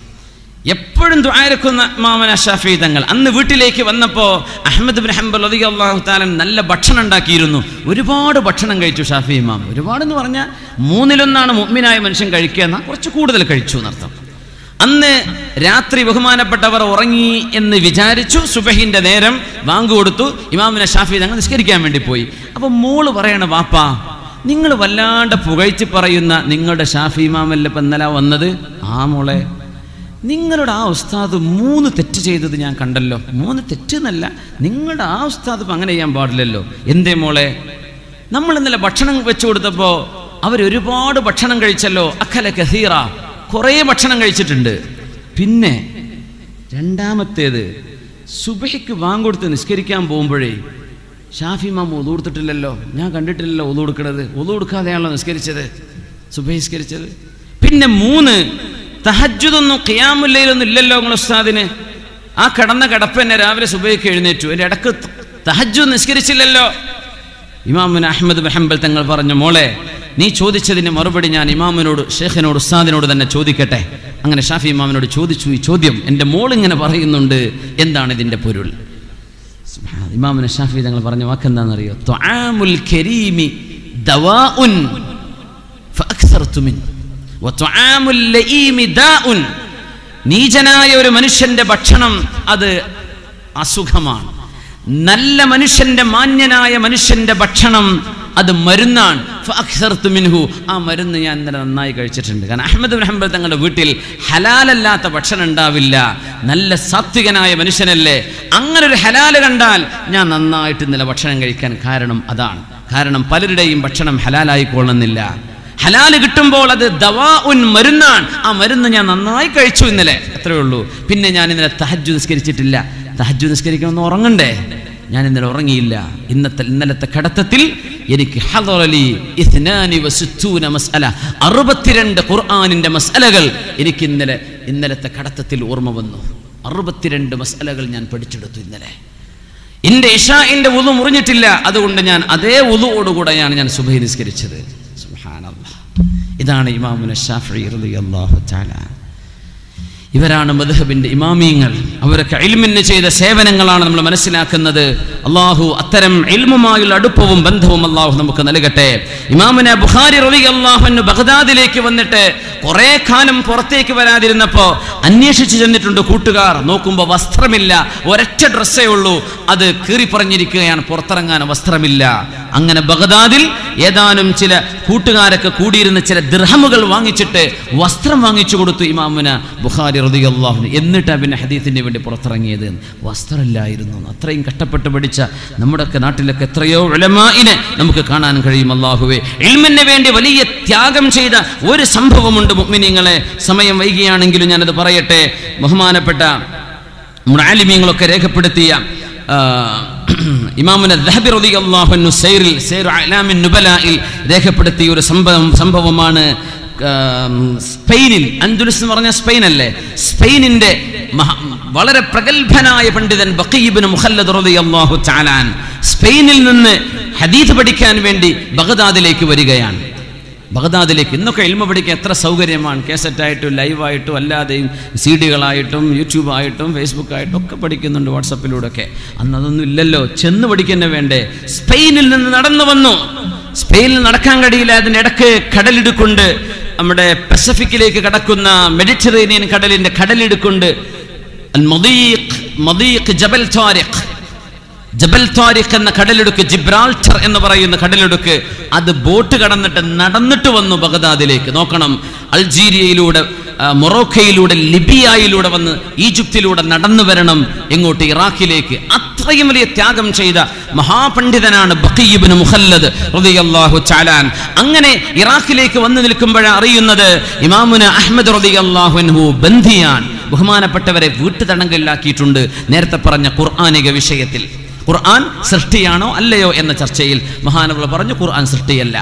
എപ്പോഴും ദ്വാരക്കുന്ന മാമന ഷാഫി തങ്ങൾ അന്ന് വീട്ടിലേക്ക് വന്നപ്പോൾ അഹമ്മദ് ബിൻ ഹംബൽ അലി അള്ളാഹു താലൻ നല്ല ഭക്ഷണം ഉണ്ടാക്കിയിരുന്നു ഒരുപാട് ഭക്ഷണം കഴിച്ചു ഷാഫി ഇമാം ഒരുപാടെന്ന് പറഞ്ഞാൽ മൂന്നിലൊന്നാണ് മുഗ്മിനായ മനുഷ്യൻ കഴിക്കുക എന്നാൽ കുറച്ച് കൂടുതൽ കഴിച്ചു എന്നർത്ഥം അന്ന് രാത്രി ബഹുമാനപ്പെട്ടവർ ഉറങ്ങി എന്ന് വിചാരിച്ചു സുബഹിന്റെ നേരം വാങ്ക് കൊടുത്തു ഇമാമിനെ ഷാഫി തങ്ങൾ നിസ്കരിക്കാൻ വേണ്ടി പോയി അപ്പൊ മോള് പറയണ വാപ്പാ നിങ്ങൾ വല്ലാണ്ട് പുകഴ്ത്തി പറയുന്ന നിങ്ങളുടെ ഷാഫി ഇമാമല്ല ഇപ്പം ഇന്നലെ വന്നത് ആ മോളെ നിങ്ങളുടെ ആ ഉസ്താദ് മൂന്ന് തെറ്റ് ചെയ്തത് ഞാൻ കണ്ടല്ലോ മൂന്ന് തെറ്റ് എന്നല്ല നിങ്ങളുടെ ആ ഉസ്താദ് ഇപ്പം അങ്ങനെ ചെയ്യാൻ പാടില്ലല്ലോ എന്തേ മോളെ നമ്മൾ ഇന്നലെ ഭക്ഷണം വെച്ചു കൊടുത്തപ്പോൾ അവരൊരുപാട് ഭക്ഷണം കഴിച്ചല്ലോ അക്കല കഹീറ കുറേ ഭക്ഷണം കഴിച്ചിട്ടുണ്ട് പിന്നെ രണ്ടാമത്തേത് സുബഹിക്ക് വാങ്കൊടുത്ത് നിസ്കരിക്കാൻ പോകുമ്പോഴേ ഷാഫി മാം ഒതു കൊടുത്തിട്ടില്ലല്ലോ ഞാൻ കണ്ടിട്ടില്ലല്ലോ ഒതു കൊടുക്കണത് ഒതു കൊടുക്കാതെയാണല്ലോ നിസ്കരിച്ചത് സുബഹി നിസ്കരിച്ചത് പിന്നെ മൂന്ന് തഹജ്ജുദൊന്നും ഖിയാമുല്ലയിലൊന്നും ഇല്ലല്ലോ നിങ്ങൾ ഉസ്താദിന് ആ കടന്ന കിടപ്പ് തന്നെ രാവിലെ സുബഹിക്ക് എഴുന്നേറ്റു എൻ്റെ ഇടക്ക് തഹജ്ജു നിസ്കരിച്ചില്ലല്ലോ ഇമാമിന് അഹമ്മദ് ബിൻ ഹംബൽ തങ്ങൾ പറഞ്ഞു മോളെ നീ ചോദിച്ചതിന് മറുപടി ഞാൻ ഇമാമിനോട് ഷേഖിനോട് ഉസ്താദിനോട് തന്നെ ചോദിക്കട്ടെ അങ്ങനെ ഷാഫി ഇമാമിനോട് ചോദിച്ചു ഈ ചോദ്യം എൻ്റെ മോൾ ഇങ്ങനെ പറയുന്നുണ്ട് എന്താണ് ഇതിൻ്റെ പൊരുൾ സുബ്ഹാന, ഇമാമിന് ഷാഫി തങ്ങൾ പറഞ്ഞ വാക്കെന്താണെന്നറിയോ ത്വആമുൽ കരീമി ദവാഉൻ ഫഅക്സർതു മിൻ വത്വആമുൽ ലഈമി ദാഉൻ നീചനായ ഒരു മനുഷ്യന്റെ ഭക്ഷണം അത് അസുഖമാണ് നല്ല മനുഷ്യന്റെ മാന്യനായ മനുഷ്യന്റെ ഭക്ഷണം അത് മരുന്നാണ് ഫഅക്സർതു മിൻഹു ആ മരുന്ന് ഞാൻ ഇന്നലെ നന്നായി കഴിച്ചിട്ടുണ്ട് കാരണം അഹമ്മദ് ബിൻ ഹംബൽ തങ്ങളുടെ വീട്ടിൽ ഹലാലല്ലാത്ത ഭക്ഷണം ഉണ്ടാവില്ല നല്ല സാത്വികനായ മനുഷ്യനല്ലേ അങ്ങനെ ഒരു ഹലാല് കണ്ടാൽ ഞാൻ നന്നായിട്ട് ഇന്നലെ ഭക്ഷണം കഴിക്കാൻ കാരണം അതാണ് കാരണം പലരുടെയും ഭക്ഷണം ഹലാലായിക്കൊള്ളുന്നില്ല ഹലാല് കിട്ടുമ്പോൾ അത് ദവാ ഉൻ മരുന്നാണ് ആ മരുന്ന് ഞാൻ നന്നായി കഴിച്ചു ഇന്നലെ അത്രയേ ഉള്ളൂ പിന്നെ ഞാൻ ഇന്നലെ തഹജു നിസ്കരിച്ചിട്ടില്ല തഹജു നിസ്കരിക്കണമെന്ന് ഉറങ്ങണ്ടേ ഞാൻ ഇന്നലെ ഉറങ്ങിയില്ല ഇന്നത്തെ ഇന്നലത്തെ കടത്തത്തിൽ എനിക്ക് ഹദറലി ഇസ്നാനി വസുത്തൂന മസ്അല അറുപത്തിരണ്ട് ഖുർആനിന്റെ മസ്അലകൾ എനിക്ക് ഇന്നലെ ഇന്നലത്തെ കടത്തത്തിൽ ഓർമ്മ വന്നു അറുപത്തിരണ്ട് മസ്അലകൾ ഞാൻ പഠിച്ചെടുത്തു ഇന്നലെ എന്റെ ഇഷാഇന്റെ ഉളു മുറിഞ്ഞിട്ടില്ല അതുകൊണ്ട് ഞാൻ അതേ ഉളുവോടുകൂടെയാണ് ഞാൻ സുബഹി നിസ്കരിച്ചത് സുബ്ഹാനല്ലാഹ്. ഇതാണ് ഇമാമുന ഷാഫി റളിയല്ലാഹു തആല ഇവരാണ് മദ്ഹബിന്റെ ഇമാമിയങ്ങൾ അവരൊക്കെ ഇൽമിന് ചെയ്ത സേവനങ്ങളാണ് നമ്മൾ മനസ്സിലാക്കുന്നത് അള്ളാഹു അത്തരം ഇൽമുമായുള്ള അടുപ്പവും ബന്ധവും അള്ളാഹു നമുക്ക് നൽകട്ടെ ഇമാമിനെ ബുഖാരി റലി അള്ളാഹുന് ബഗ്ദാദിലേക്ക് വന്നിട്ട് കുറെ കാലം പുറത്തേക്ക് വരാതിരുന്നപ്പോ അന്വേഷിച്ചു ചെന്നിട്ടുണ്ട് കൂട്ടുകാർ നോക്കുമ്പോൾ വസ്ത്രമില്ല ഒരൊറ്റ ഡ്രസ്സേ ഉള്ളൂ അത് കീറി പറഞ്ഞിരിക്കുകയാണ് പുറത്തിറങ്ങാൻ വസ്ത്രമില്ല അങ്ങനെ ബഗ്ദാദിൽ ഏതാനും ചില കൂട്ടുകാരൊക്കെ കൂടിയിരുന്ന ചില ദിർഹമുകൾ വാങ്ങിച്ചിട്ട് വസ്ത്രം വാങ്ങിച്ചു കൊടുത്തു ഇമാമിന് ബുഖാരി റളിയല്ലാഹു എന്നിട്ടാ പിന്നെ ഹദീസിന് വേണ്ടി പുറത്തിറങ്ങിയത് വസ്ത്രമില്ലായിരുന്നു അത്രയും കഷ്ടപ്പെട്ട് പഠിച്ച നമ്മുടെയൊക്കെ നാട്ടിലൊക്കെ എത്രയോ ഉലമായിനെ നമുക്ക് കാണാൻ കഴിയും അള്ളാഹുവെ ഇൽമിന് വേണ്ടി വലിയ ത്യാഗം ചെയ്ത ഒരു സംഭവമുണ്ട് മുഅ്മിനീങ്ങളെ സമയം വൈകിയാണെങ്കിലും ഞാനത് പറയട്ടെ ബഹുമാനപ്പെട്ട നമ്മുടെ ആലിമീങ്ങളൊക്കെ രേഖപ്പെടുത്തിയ ആ, ഇമാമുന ദഹബി റളിയല്ലാഹു അൻഹു സൈറിൽ സൈർ അലാമിൻ നുബലായിൽ രേഖപ്പെടുത്തിയ ഒരു സംഭവം സംഭവമാണ് ആം, സ്പെയിനിൽ അന്തുലിസ് എന്ന് പറഞ്ഞ സ്പെയിൻ അല്ലേ സ്പെയിനിന്റെ മഹ- വളരെ പ്രഗത്ഭനായ പണ്ഡിതൻ ബക്കീബിന് മുഹല്ലദ് റളിയല്ലാഹു തആലാൻ സ്പെയിനിൽ നിന്ന് ഹദീസ് പഠിക്കാൻ വേണ്ടി ബഗ്ദാദിലേക്ക് വരികയാണ് ബഗ്ദാദിലേക്ക് ഇന്നൊക്കെ ഇൽമ പഠിക്കാൻ എത്ര സൗകര്യമാണ് കേസറ്റായിട്ടും ലൈവായിട്ടും അല്ലാതെയും സി ഡികളായിട്ടും യൂട്യൂബായിട്ടും ഫേസ്ബുക്കായിട്ടും ഒക്കെ പഠിക്കുന്നുണ്ട് വാട്സപ്പിലൂടെ ഒക്കെ അന്ന് അതൊന്നും ഇല്ലല്ലോ ചെന്ന് പഠിക്കുന്ന വേണ്ടേ സ്പെയിനിൽ നിന്ന് നടന്നു വന്നു സ്പെയിനിൽ നടക്കാൻ കഴിയില്ല അതിനിടക്ക് കടലിടുക്കുണ്ട് നമ്മുടെ പസഫിക്കിലേക്ക് കടക്കുന്ന മെഡിറ്ററേനിയൻ കടലിന്റെ കടലിടുക്കുണ്ട് അൽ മദീഖ് മദീഖ് ജബൽ താരിഖ് ജബൽ താരിഖ് എന്ന കടലിടുക്ക് ജിബ്രാൾട്ടർ എന്ന് പറയുന്ന കടലിടുക്ക് അത് ബോട്ട് കടന്നിട്ട് നടന്നിട്ട് വന്നു ബഗ്ദാദിലേക്ക് നോക്കണം അൾജീരിയയിലൂടെ ആ, മൊറോക്കയിലൂടെ ലിബിയയിലൂടെ വന്ന് ഈജിപ്തിലൂടെ നടന്നു വരണം എങ്ങോട്ട് ഇറാഖിലേക്ക് അത്രയും വലിയ ത്യാഗം ചെയ്ത മഹാപണ്ഡിതനാണ് ബഖീബിന് മുഹല്ലദ് റളിയല്ലാഹു ചാലാൻ അങ്ങനെ ഇറാഖിലേക്ക് വന്നു നിൽക്കുമ്പോഴാണ് അറിയുന്നത് ഇമാമുന അഹ്മദ് റളിയല്ലാഹു അൻഹു ബന്ധിയാൻ ബഹുമാനപ്പെട്ടവരെ വീട്ടുതടങ്കലിലാക്കിയിട്ടുണ്ട് നേരത്തെ പറഞ്ഞ ഖുർആാനിക വിഷയത്തിൽ ഖുർആൻ സൃഷ്ടിയാണോ അല്ലയോ എന്ന ചർച്ചയിൽ മഹാനവർ പറഞ്ഞു ഖുർആൻ സൃഷ്ടിയല്ല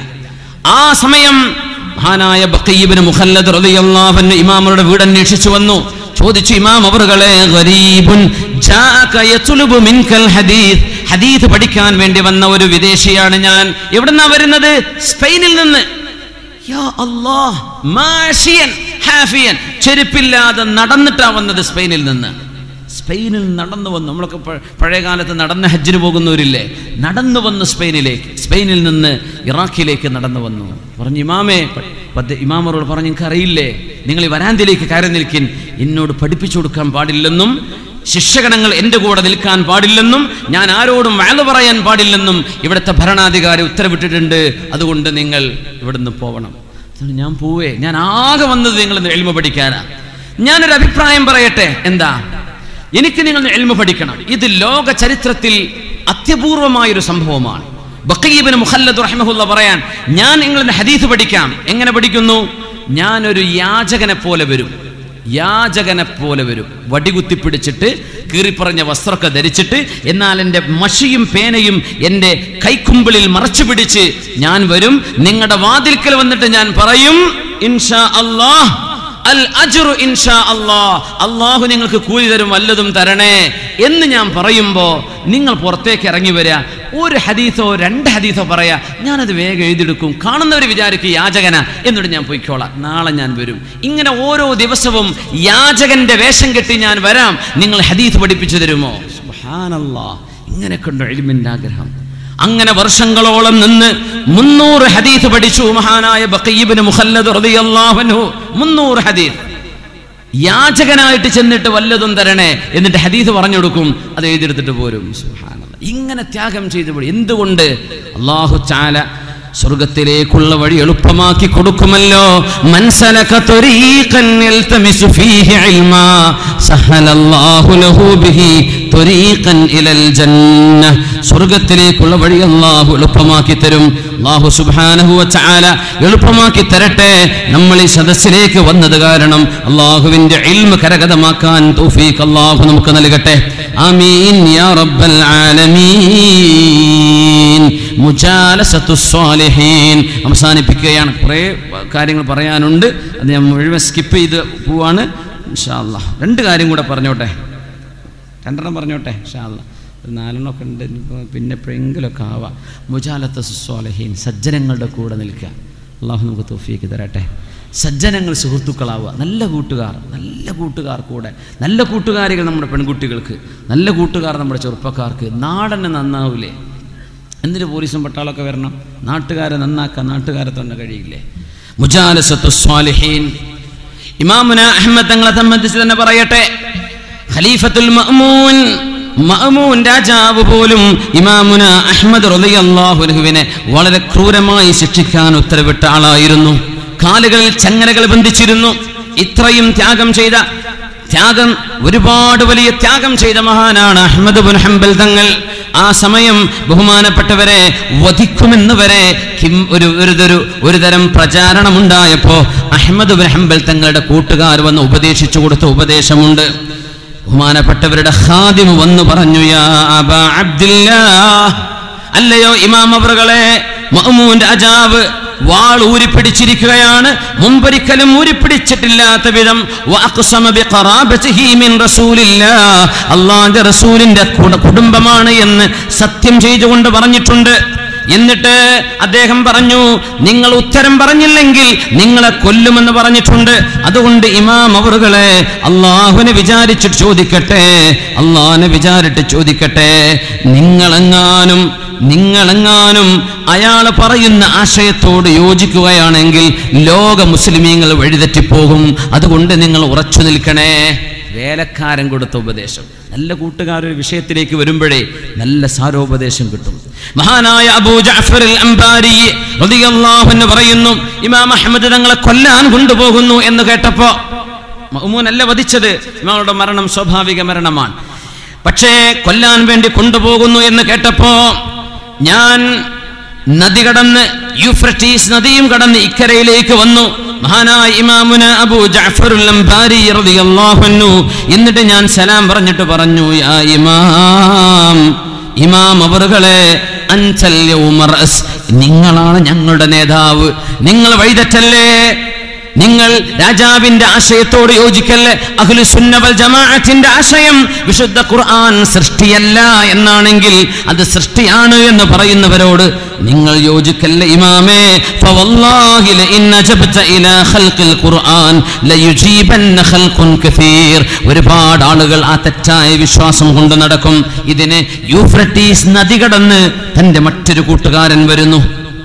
ആ സമയം മഹാനായ ബക്കീബിന് മുഹല്ലദ് റളിയല്ലാഹു അൻഹു ഇമാമരുടെ വീട് അന്വേഷിച്ചു വന്നു ചോദിച്ചു ഇമാം അവറുകളെ ഗരീബുൻ ജാഅക യത്ലുബു മിൻകൽ ഹദീസ് ഹദീസ് പഠിക്കാൻ വേണ്ടി വന്ന ഒരു വിദേശിയാണ് ഞാൻ എവിടുന്നാ വരുന്നത് സ്പെയിനിൽ നിന്ന് യാ അല്ലാഹ് മാഷിയൻ ഹാഫിയൻ ചെരുപ്പില്ലാതെ നടന്നിട്ടാ വന്നത് സ്പെയിനിൽ നിന്ന് സ്പെയിനിൽ നടന്നു വന്നു നമ്മളൊക്കെ പ- പഴയ കാലത്ത് നടന്ന് ഹജ്ജിന് പോകുന്നവരില്ലേ നടന്നു വന്നു സ്പെയിനിലേക്ക് സ്പെയിനിൽ നിന്ന് ഇറാഖിലേക്ക് നടന്നു വന്നു പറഞ്ഞു ഇമാമേ പ- പദ്യ- ഇമാമറോട് പറഞ്ഞു നിങ്ങൾക്ക് അറിയില്ലേ നിങ്ങൾ ഈ വരാന്തിലേക്ക് കയറി നിൽക്കിൻ എന്നോട് പഠിപ്പിച്ചു കൊടുക്കാൻ പാടില്ലെന്നും ശിക്ഷകണങ്ങൾ എൻ്റെ കൂടെ നിൽക്കാൻ പാടില്ലെന്നും ഞാൻ ആരോടും വാല് പറയാൻ പാടില്ലെന്നും ഇവിടുത്തെ ഭരണാധികാരി ഉത്തരവിട്ടിട്ടുണ്ട് അതുകൊണ്ട് നിങ്ങൾ ഇവിടുന്ന് പോവണം അതുകൊണ്ട് ഞാൻ പോവേ ഞാൻ ആകെ വന്നത് നിങ്ങൾ എൽമ പഠിക്കാനാ ഞാനൊരു അഭിപ്രായം പറയട്ടെ എന്താ എനിക്ക് നിങ്ങൾ എൽമ പഠിക്കണം ഇത് ലോക ചരിത്രത്തിൽ അത്യപൂർവമായൊരു സംഭവമാണ് ബക്കീബിന് മുഹല്ലദ് റഹ്മഹുല്ല പറയാൻ ഞാൻ നിങ്ങളുടെ ഹദീസ് പഠിക്കാം എങ്ങനെ പഠിക്കുന്നു ഞാനൊരു യാചകനെ പോലെ വരും യാചകനെ പോലെ വരും വടികുത്തി പിടിച്ചിട്ട് കീറിപ്പറഞ്ഞ വസ്ത്രമൊക്കെ ധരിച്ചിട്ട് എന്നാൽ എൻ്റെ മഷിയും പേനയും എൻ്റെ കൈക്കുമ്പിളിൽ മറച്ചു പിടിച്ച് ഞാൻ വരും നിങ്ങളുടെ വാതിൽക്കൽ വന്നിട്ട് ഞാൻ പറയും ഇൻഷാ അല്ലാഹ് അൽ അജ്റു ഇൻഷാ അല്ലാഹ് അള്ളാഹു നിങ്ങൾക്ക് കൂലി തരും വല്ലതും തരണേ എന്ന് ഞാൻ പറയുമ്പോ നിങ്ങൾ പുറത്തേക്ക് ഇറങ്ങി വരിക ഒരു ഹദീസോ രണ്ട് ഹദീസോ പറയാ ഞാനത് വേഗം എഴുതിയെടുക്കും കാണുന്നവർ വിചാരിക്കും യാചകന എന്നിട്ട് ഞാൻ പൊയ്ക്കോളാം നാളെ ഞാൻ വരും ഇങ്ങനെ ഓരോ ദിവസവും യാചകന്റെ വേഷം കെട്ടി ഞാൻ വരാം നിങ്ങൾ ഹദീസ് പഠിപ്പിച്ചു തരുമോ സുബ്ഹാനല്ലാഹ് ഇങ്ങനെയൊക്കെ ഉണ്ട് എലിമിന്റെ ആഗ്രഹം അങ്ങനെ വർഷങ്ങളോളം നിന്ന് മുന്നൂറ് ഹദീസ് പഠിച്ചു മഹാനായ ബക്കീബിന് മുഹല്ലദ് റളിയല്ലാഹു അൻഹു മുന്നൂറ് ഹദീസ് യാചകനായിട്ട് ചെന്നിട്ട് വല്ലതും തരണേ എന്നിട്ട് ഹദീസ് പറഞ്ഞു കൊടുക്കും അത് എഴുതിയെടുത്തിട്ട് പോരും സുബ്ഹാനല്ലാഹ്. ഇങ്ങനെ ത്യാഗം ചെയ്തു പോയി എന്തുകൊണ്ട് അള്ളാഹു ചാല സ്വർഗത്തിലേക്കുള്ള വഴി എളുപ്പമാക്കി കൊടുക്കുമല്ലോ മൻസലക ത്വരീഖൻ യൽതമിസു ഫീഹി ഇൽമാ സഹലല്ലാഹു ലഹു ബിഹി ത്വരീഖൻ ഇലൽ ജന്ന സ്വർഗത്തിലേക്കുള്ള വഴി അല്ലാഹു എളുപ്പമാക്കി തരും അല്ലാഹു സുബ്ഹാനഹു വ തആല എളുപ്പമാക്കി തരട്ടെ നമ്മൾ ഈ സദസ്സിലേക്ക് വന്നത് കാരണം അള്ളാഹുവിന്റെ ഇൽമ കരഗതമാക്കാൻ തൗഫീഖ് അല്ലാഹു നമുക്ക് നൽകട്ടെ ആമീൻ യാ റബ്ബൽ ആലമീൻ മുജാലസത്തു സ്വാലിഹീൻ അവസാനിപ്പിക്കുകയാണ് കുറേ കാര്യങ്ങൾ പറയാനുണ്ട് അത് ഞാൻ മുഴുവൻ സ്കിപ്പ് ചെയ്ത് പോവാണ് ഇൻഷാ അല്ലാ രണ്ട് കാര്യം കൂടെ പറഞ്ഞോട്ടെ രണ്ടെണ്ണം പറഞ്ഞോട്ടെ ഇൻഷാ അല്ലാ ഒരു നാലെണ്ണം ഒക്കെ ഉണ്ട് ഇനിയിപ്പോൾ പിന്നെ എപ്പോഴെങ്കിലുമൊക്കെ ആവാം മുജാലത്ത സ്വാലഹീൻ സജ്ജനങ്ങളുടെ കൂടെ നിൽക്കുക അള്ളാഹു നമുക്ക് തോഫിയേക്ക് തരട്ടെ സജ്ജനങ്ങൾ സുഹൃത്തുക്കളാവുക നല്ല കൂട്ടുകാർ നല്ല കൂട്ടുകാർ കൂടെ നല്ല കൂട്ടുകാരികൾ നമ്മുടെ പെൺകുട്ടികൾക്ക് നല്ല കൂട്ടുകാർ നമ്മുടെ ചെറുപ്പക്കാർക്ക് നാടന്നെ നന്നാവില്ലേ എന്തിന് പോലീസും പട്ടാളമൊക്കെ വരണം നാട്ടുകാരെ നന്നാക്കാൻ നാട്ടുകാരെ തന്നെ കഴിയില്ലേ മുജാലസത്തു സ്വാലിഹീൻ ഇമാമുന അഹമ്മദ് തങ്ങളെ സംബന്ധിച്ച് തന്നെ പറയട്ടെ ഖലീഫത്തുൽ മഅ്മൂൻ മഅ്മൂൻ രാജാവ് പോലും ഇമാമുന അഹമ്മദ് റളിയല്ലാഹുവിനെ വളരെ ക്രൂരമായി ശിക്ഷിക്കാൻ ഉത്തരവിട്ട ആളായിരുന്നു കാലുകളിൽ ചങ്ങലകൾ ബന്ധിച്ചിരുന്നു ഇത്രയും ത്യാഗം ചെയ്ത ത്യാഗം ഒരുപാട് വലിയ ത്യാഗം ചെയ്ത മഹാനാണ് അഹമ്മദ് ബുൻ ഹംബൽ തങ്ങൾ ആ സമയം ബഹുമാനപ്പെട്ടവരെ വധിക്കുമെന്ന് വരെ കിം- ഒരു ഒരു ഒരു ഒരു തരം പ്രചാരണമുണ്ടായപ്പോ അഹമ്മദ് ബുൻ ഹംബൽ തങ്ങളുടെ കൂട്ടുകാർ വന്ന് ഉപദേശിച്ചു കൊടുത്ത ഉപദേശമുണ്ട് ബഹുമാനപ്പെട്ടവരുടെ ഖാദിം വന്നു പറഞ്ഞു യാ അബാ അബ്ദില്ലാ അല്ലയോ ഇമാം അവറുകളെ മഅ്മൂൻ രാജാവ് വാൾ ഊരിപ്പിടിച്ചിരിക്കുകയാണ് മുമ്പൊരിക്കലും ഊരിപ്പിടിച്ചിട്ടില്ലാത്ത വിധം വഅഖ്സമ ബിഖറാബതിഹി മിൻ റസൂലില്ലാ അല്ലാഹുവിന്റെ റസൂലിന്റെ കുട- കുടുംബമാണ് എന്ന് സത്യം ചെയ്തുകൊണ്ട് പറഞ്ഞിട്ടുണ്ട് എന്നിട്ട് അദ്ദേഹം പറഞ്ഞു നിങ്ങൾ ഉത്തരം പറഞ്ഞില്ലെങ്കിൽ നിങ്ങളെ കൊല്ലുമെന്ന് പറഞ്ഞിട്ടുണ്ട് അതുകൊണ്ട് ഇമാം അവറുകളെ അള്ളാഹുവിനെ വിചാരിച്ചിട്ട് ചോദിക്കട്ടെ അള്ളാഹിനെ വിചാരിട്ട് ചോദിക്കട്ടെ നിങ്ങളെങ്ങാനും നിങ്ങളെങ്ങാനും അയാൾ പറയുന്ന ആശയത്തോട് യോജിക്കുകയാണെങ്കിൽ ലോക മുസ്ലിമീങ്ങൾ വഴിതെറ്റിപ്പോകും അതുകൊണ്ട് നിങ്ങൾ ഉറച്ചു നിൽക്കണേ വേലക്കാരൻ കൊടുത്ത ഉപദേശം നല്ല കൂട്ടുകാരൊരു വിഷയത്തിലേക്ക് വരുമ്പോഴേ നല്ല സാരോപദേശം കിട്ടും മഹാനായ അബൂ ജഅഫർ അൽ അംബാരി റളിയല്ലാഹു അൻഹു പറയുന്നു ഇമാം അഹ്മദ് തങ്ങളെ കൊല്ലാൻ കൊണ്ടുപോകുന്നു എന്ന് കേട്ടപ്പോ മഅ്മൂനല്ല വധിച്ചത് ഇമാമുടെ മരണം സ്വാഭാവിക മരണമാണ് പക്ഷേ കൊല്ലാൻ വേണ്ടി കൊണ്ടുപോകുന്നു എന്ന് കേട്ടപ്പോ ഞാൻ നദി കടന്ന് യൂഫ്രട്ടീസ് നദിയും കടന്ന് ഇക്കരയിലേക്ക് വന്നു മഹാനായ ഇമാമുന അബൂ ജഅഫറുൽ അംബാരി റളിയല്ലാഹു അൻഹു എന്നിട്ട് ഞാൻ സലാം പറഞ്ഞിട്ട് പറഞ്ഞു യാ ഇമാം ഇമാം അവറുകളെ അൻസൽ യൗമ റഅസ് നിങ്ങളാണ് ഞങ്ങളുടെ നേതാവ് നിങ്ങൾ വഴിതെറ്റല്ലേ നിങ്ങൾ രാജാവിന്റെ ആശയത്തോട് യോജിക്കല്ലേ അഖിലു സുന്നവൽ ജമാഅത്തിന്റെ ആശയം വിശുദ്ധ ഖുർആൻ സൃഷ്ടിയല്ല എന്നാണെങ്കിൽ അത് സൃഷ്ടിയാണ് എന്ന് പറയുന്നവരോട് നിങ്ങൾ യോജിക്കല്ലേ ഇമാമേ ഫവല്ലാഹി ലഇൻ അജബ്ത ഇലാ ഖൽഖിൽ ഖുർആൻ ലയുജീബന്ന ഖൽഖുൻ കസീർ ഒരുപാട് ആളുകൾ ആ തെറ്റായ വിശ്വാസം കൊണ്ട് നടക്കും ഇതിന് യൂഫ്രട്ടീസ് നദി കടന്ന് തന്റെ മറ്റൊരു കൂട്ടുകാരൻ വരുന്നു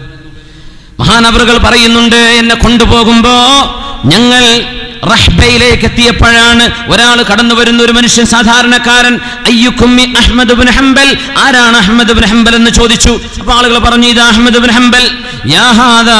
മഹാനവറുകൾ പറയുന്നുണ്ട് എന്നെ കൊണ്ടുപോകുമ്പോ ഞങ്ങൾ റഹ്ബയിലേക്ക് എത്തിയപ്പോഴാണ് ഒരാൾ കടന്നു വരുന്ന ഒരു മനുഷ്യൻ സാധാരണക്കാരൻ അയ്യുക്കുമ്മി അഹ്മദ് ബിൻ ഹംബൽ ആരാണ് അഹ്മദ് ബിൻ ഹംബൽ എന്ന് ചോദിച്ചു അപ്പൊ ആളുകൾ പറഞ്ഞു ഇത് അഹ്മദ് ബിൻ ഹംബൽ യാ ഹാദാ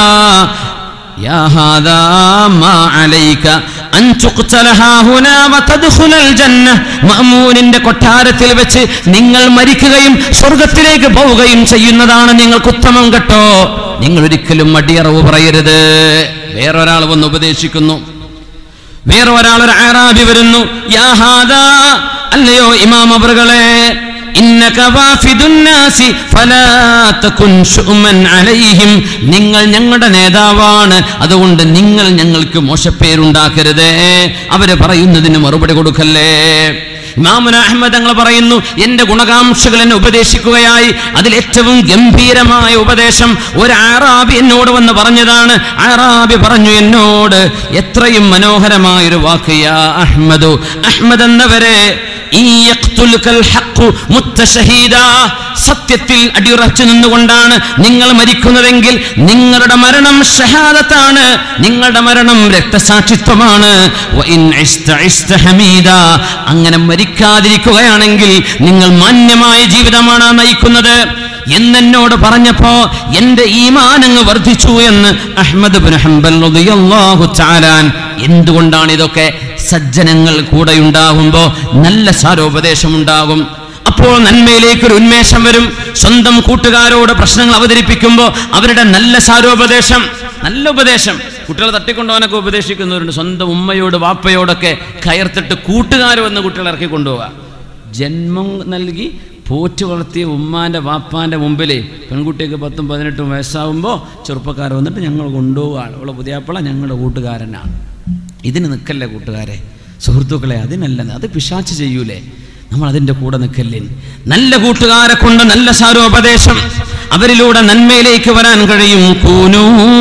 യാ ഹാദാ മാ അലൈക അൻ തുഖ്തല ഹാഹുനാ വതദ്ഖുലൽ ജന്ന മഅമൂനിന്റെ കൊട്ടാരത്തിൽ വെച്ച് നിങ്ങൾ മരിക്കുകയും സ്വർഗത്തിലേക്ക് പോവുകയും ചെയ്യുന്നതാണ് നിങ്ങൾക്ക് ഉത്തമം കേട്ടോ നിങ്ങൾ ഒരിക്കലും മടിയറവ് പറയരുത് വേറൊരാൾ വന്ന് ഉപദേശിക്കുന്നു വേറെ ഒരാൾ ഒരു ആറാബി വരുന്നു യാ ഹാദാ അല്ലയോ ഇമാം അവറുകളെ ഇന്നക വാഫിദുന്നാസി ഫലാ തകുൻ ശുഅമൻ അലൈഹിം നിങ്ങൾ ഞങ്ങളുടെ നേതാവാണ് അതുകൊണ്ട് നിങ്ങൾ ഞങ്ങൾക്ക് മോശപ്പേരുണ്ടാക്കരുതേ അവര് പറയുന്നതിന് മറുപടി കൊടുക്കല്ലേ ഇമാമുന അഹമ്മദ് തങ്ങൾ പറയുന്നു എന്റെ ഗുണകാംക്ഷകൾ എന്നെ ഉപദേശിക്കുകയായി അതിൽ ഏറ്റവും ഗംഭീരമായ ഉപദേശം ഒരു ആറാബി എന്നോട് വന്ന് പറഞ്ഞതാണ് ആറാബി പറഞ്ഞു എന്നോട് എത്രയും മനോഹരമായൊരു വാക്ക് യാ അഹ്മദു അഹ്മദ് എന്നവരെ ഈ യഖ്തുൽകൽ ഹഖ് മുത്തശഹീദാ സത്യത്തിൽ അടിയുറച്ചു നിന്നുകൊണ്ടാണ് നിങ്ങൾ മരിക്കുന്നതെങ്കിൽ നിങ്ങളുടെ മരണം ഷഹാദത്താണ് നിങ്ങളുടെ മരണം രക്തസാക്ഷിത്വമാണ് വ ഇൻ ഇസ്ത ഇസ്ത ഹമീദാ. അങ്ങനെ മരിക്കാതിരിക്കുകയാണെങ്കിൽ നിങ്ങൾ മാന്യമായ ജീവിതമാണ് നയിക്കുന്നത് എന്നെന്നോട് പറഞ്ഞപ്പോ എന്റെ ഈമാനങ്ങ് വർദ്ധിച്ചു എന്ന് അഹ്മദ് ബിൻ ഹംബൽ റളിയല്ലാഹു തആലാൻ എന്തുകൊണ്ടാണ് ഇതൊക്കെ സജ്ജനങ്ങൾ കൂടെ ഉണ്ടാകുമ്പോ നല്ല സാരോപദേശം ഉണ്ടാകും അപ്പോൾ നന്മയിലേക്ക് ഒരു ഉന്മേഷം വരും സ്വന്തം കൂട്ടുകാരോട് പ്രശ്നങ്ങൾ അവതരിപ്പിക്കുമ്പോൾ അവരുടെ നല്ല സാരോപദേശം നല്ല ഉപദേശം കുട്ടികളെ തട്ടിക്കൊണ്ടുപോകാനൊക്കെ ഉപദേശിക്കുന്നവരുണ്ട് സ്വന്തം ഉമ്മയോട് വാപ്പയോടൊക്കെ കയർത്തിട്ട് കൂട്ടുകാർ വന്ന് കുട്ടികളെ ഇറക്കി കൊണ്ടുപോവുക ജന്മം നൽകി പോറ്റ് വളർത്തിയ ഉമ്മാൻ്റെ വാപ്പാൻ്റെ മുമ്പിൽ പെൺകുട്ടിയൊക്കെ പത്തും പതിനെട്ടും വയസ്സാകുമ്പോൾ ചെറുപ്പക്കാർ വന്നിട്ട് ഞങ്ങൾ കൊണ്ടുപോവുകയാണ് ഉള്ള പുതിയാപ്പിള ഞങ്ങളുടെ കൂട്ടുകാരനാണ് ഇതിന് നിൽക്കല്ലേ കൂട്ടുകാരെ സുഹൃത്തുക്കളെ അതിനല്ല അത് പിശാച്ച് ചെയ്യൂലേ നമ്മൾ അതിൻ്റെ കൂടെ നിൽക്കല്ലേ നല്ല കൂട്ടുകാരെ കൊണ്ട് നല്ല സാരോപദേശം അവരിലൂടെ നന്മയിലേക്ക് വരാൻ കഴിയും കൂനൂ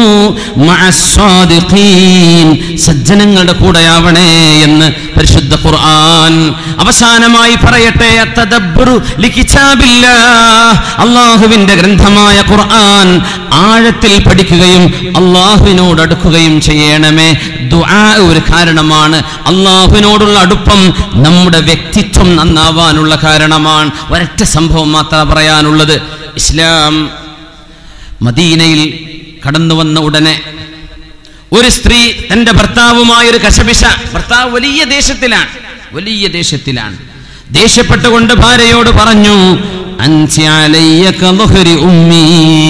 മഅസ്സാദിഖീൻ. സജ്ജനങ്ങളുടെ കൂടെയാവണേ എന്ന് പരിശുദ്ധ ഖുർആൻ അവസാനമായി പറയട്ടെ അത്തദബ്ബുറു ലികിതാബില്ലാഹ്. അള്ളാഹുവിന്റെ ഗ്രന്ഥമായ ഖുർആൻ ആഴത്തിൽ പഠിക്കുകയും അള്ളാഹുവിനോട് അടുക്കുകയും ചെയ്യണമേ ദുആ ഒരു കാരണമാണ് അള്ളാഹുവിനോടുള്ള അടുപ്പം നമ്മുടെ വ്യക്തിത്വം നന്നാവാനുള്ള കാരണമാണ് ഒരൊറ്റ സംഭവം മാത്രം പറയാനുള്ളത് ഇസ്ലാം മദീനയിൽ കടന്നു വന്ന ഉടനെ ഒരു സ്ത്രീ തന്റെ ഭർത്താവുമായ ഒരു കശപിശ ഭർത്താവ് വലിയ ദേശത്തിലാണ് വലിയ ദേശത്തിലാണ് ദേഷ്യപ്പെട്ടുകൊണ്ട് ഭാര്യയോട് പറഞ്ഞു "അൻസി അലയ്യ കളുഹരി ഉമ്മീ."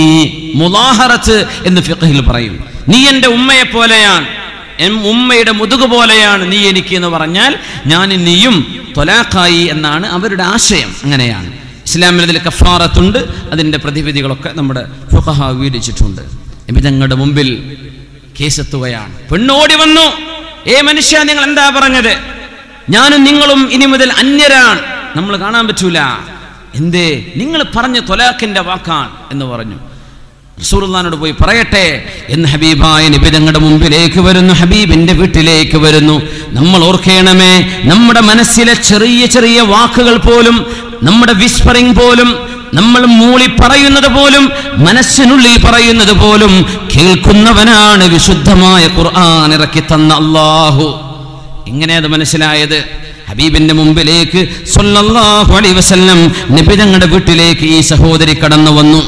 മുലാഹറത്ത് എന്ന് ഫിഖഹിൽ പറയും നീ എൻ്റെ ഉമ്മയെ പോലെയാണ് എൻ ഉമ്മയുടെ മുതുക് പോലെയാണ് നീ എനിക്ക് എന്ന് പറഞ്ഞാൽ ഞാൻ നീയും തൊലാഖായി എന്നാണ് അവരുടെ ആശയം അങ്ങനെയാണ് ഇസ്ലാമിൽ അതിൽ കഫാറത്തുണ്ട് അതിൻ്റെ പ്രതിവിധികളൊക്കെ നമ്മുടെ ഫുഖഹ വീടിച്ചിട്ടുണ്ട് തങ്ങളുടെ മുമ്പിൽ കേസെത്തുകയാണ് പെണ്ണോടി വന്നു ഏ മനുഷ്യ നിങ്ങൾ എന്താ പറഞ്ഞത് ഞാനും നിങ്ങളും ഇനി മുതൽ അന്യരാണ് നമ്മൾ കാണാൻ പറ്റൂല എന്തേ നിങ്ങൾ പറഞ്ഞ തൊലാഖിന്റെ വാക്കാണ് എന്ന് പറഞ്ഞു റസൂലുള്ളാഹിനോട് പോയി പറയട്ടെ എന്ന് ഹബീബായ നബി തങ്ങളുടെ മുമ്പിലേക്ക് വരുന്നു ഹബീബിന്റെ വീട്ടിലേക്ക് വരുന്നു നമ്മൾ ഓർക്കേണമേ നമ്മുടെ മനസ്സിലെ ചെറിയ ചെറിയ വാക്കുകൾ പോലും നമ്മുടെ വിസ്പറിംഗ് പോലും നമ്മൾ മൂളി പറയുന്നത് പോലും മനസ്സിനുള്ളിൽ പറയുന്നത് പോലും കേൾക്കുന്നവനാണ് വിശുദ്ധമായ ഖുർആൻ ഇറക്കി തന്ന അള്ളാഹു ഇങ്ങനെ അത് മനസ്സിലായത് ഹബീബിന്റെ മുമ്പിലേക്ക് സല്ലല്ലാഹു അലൈഹി വസല്ലം നബി തങ്ങളുടെ വീട്ടിലേക്ക് ഈ സഹോദരി കടന്നു വന്നു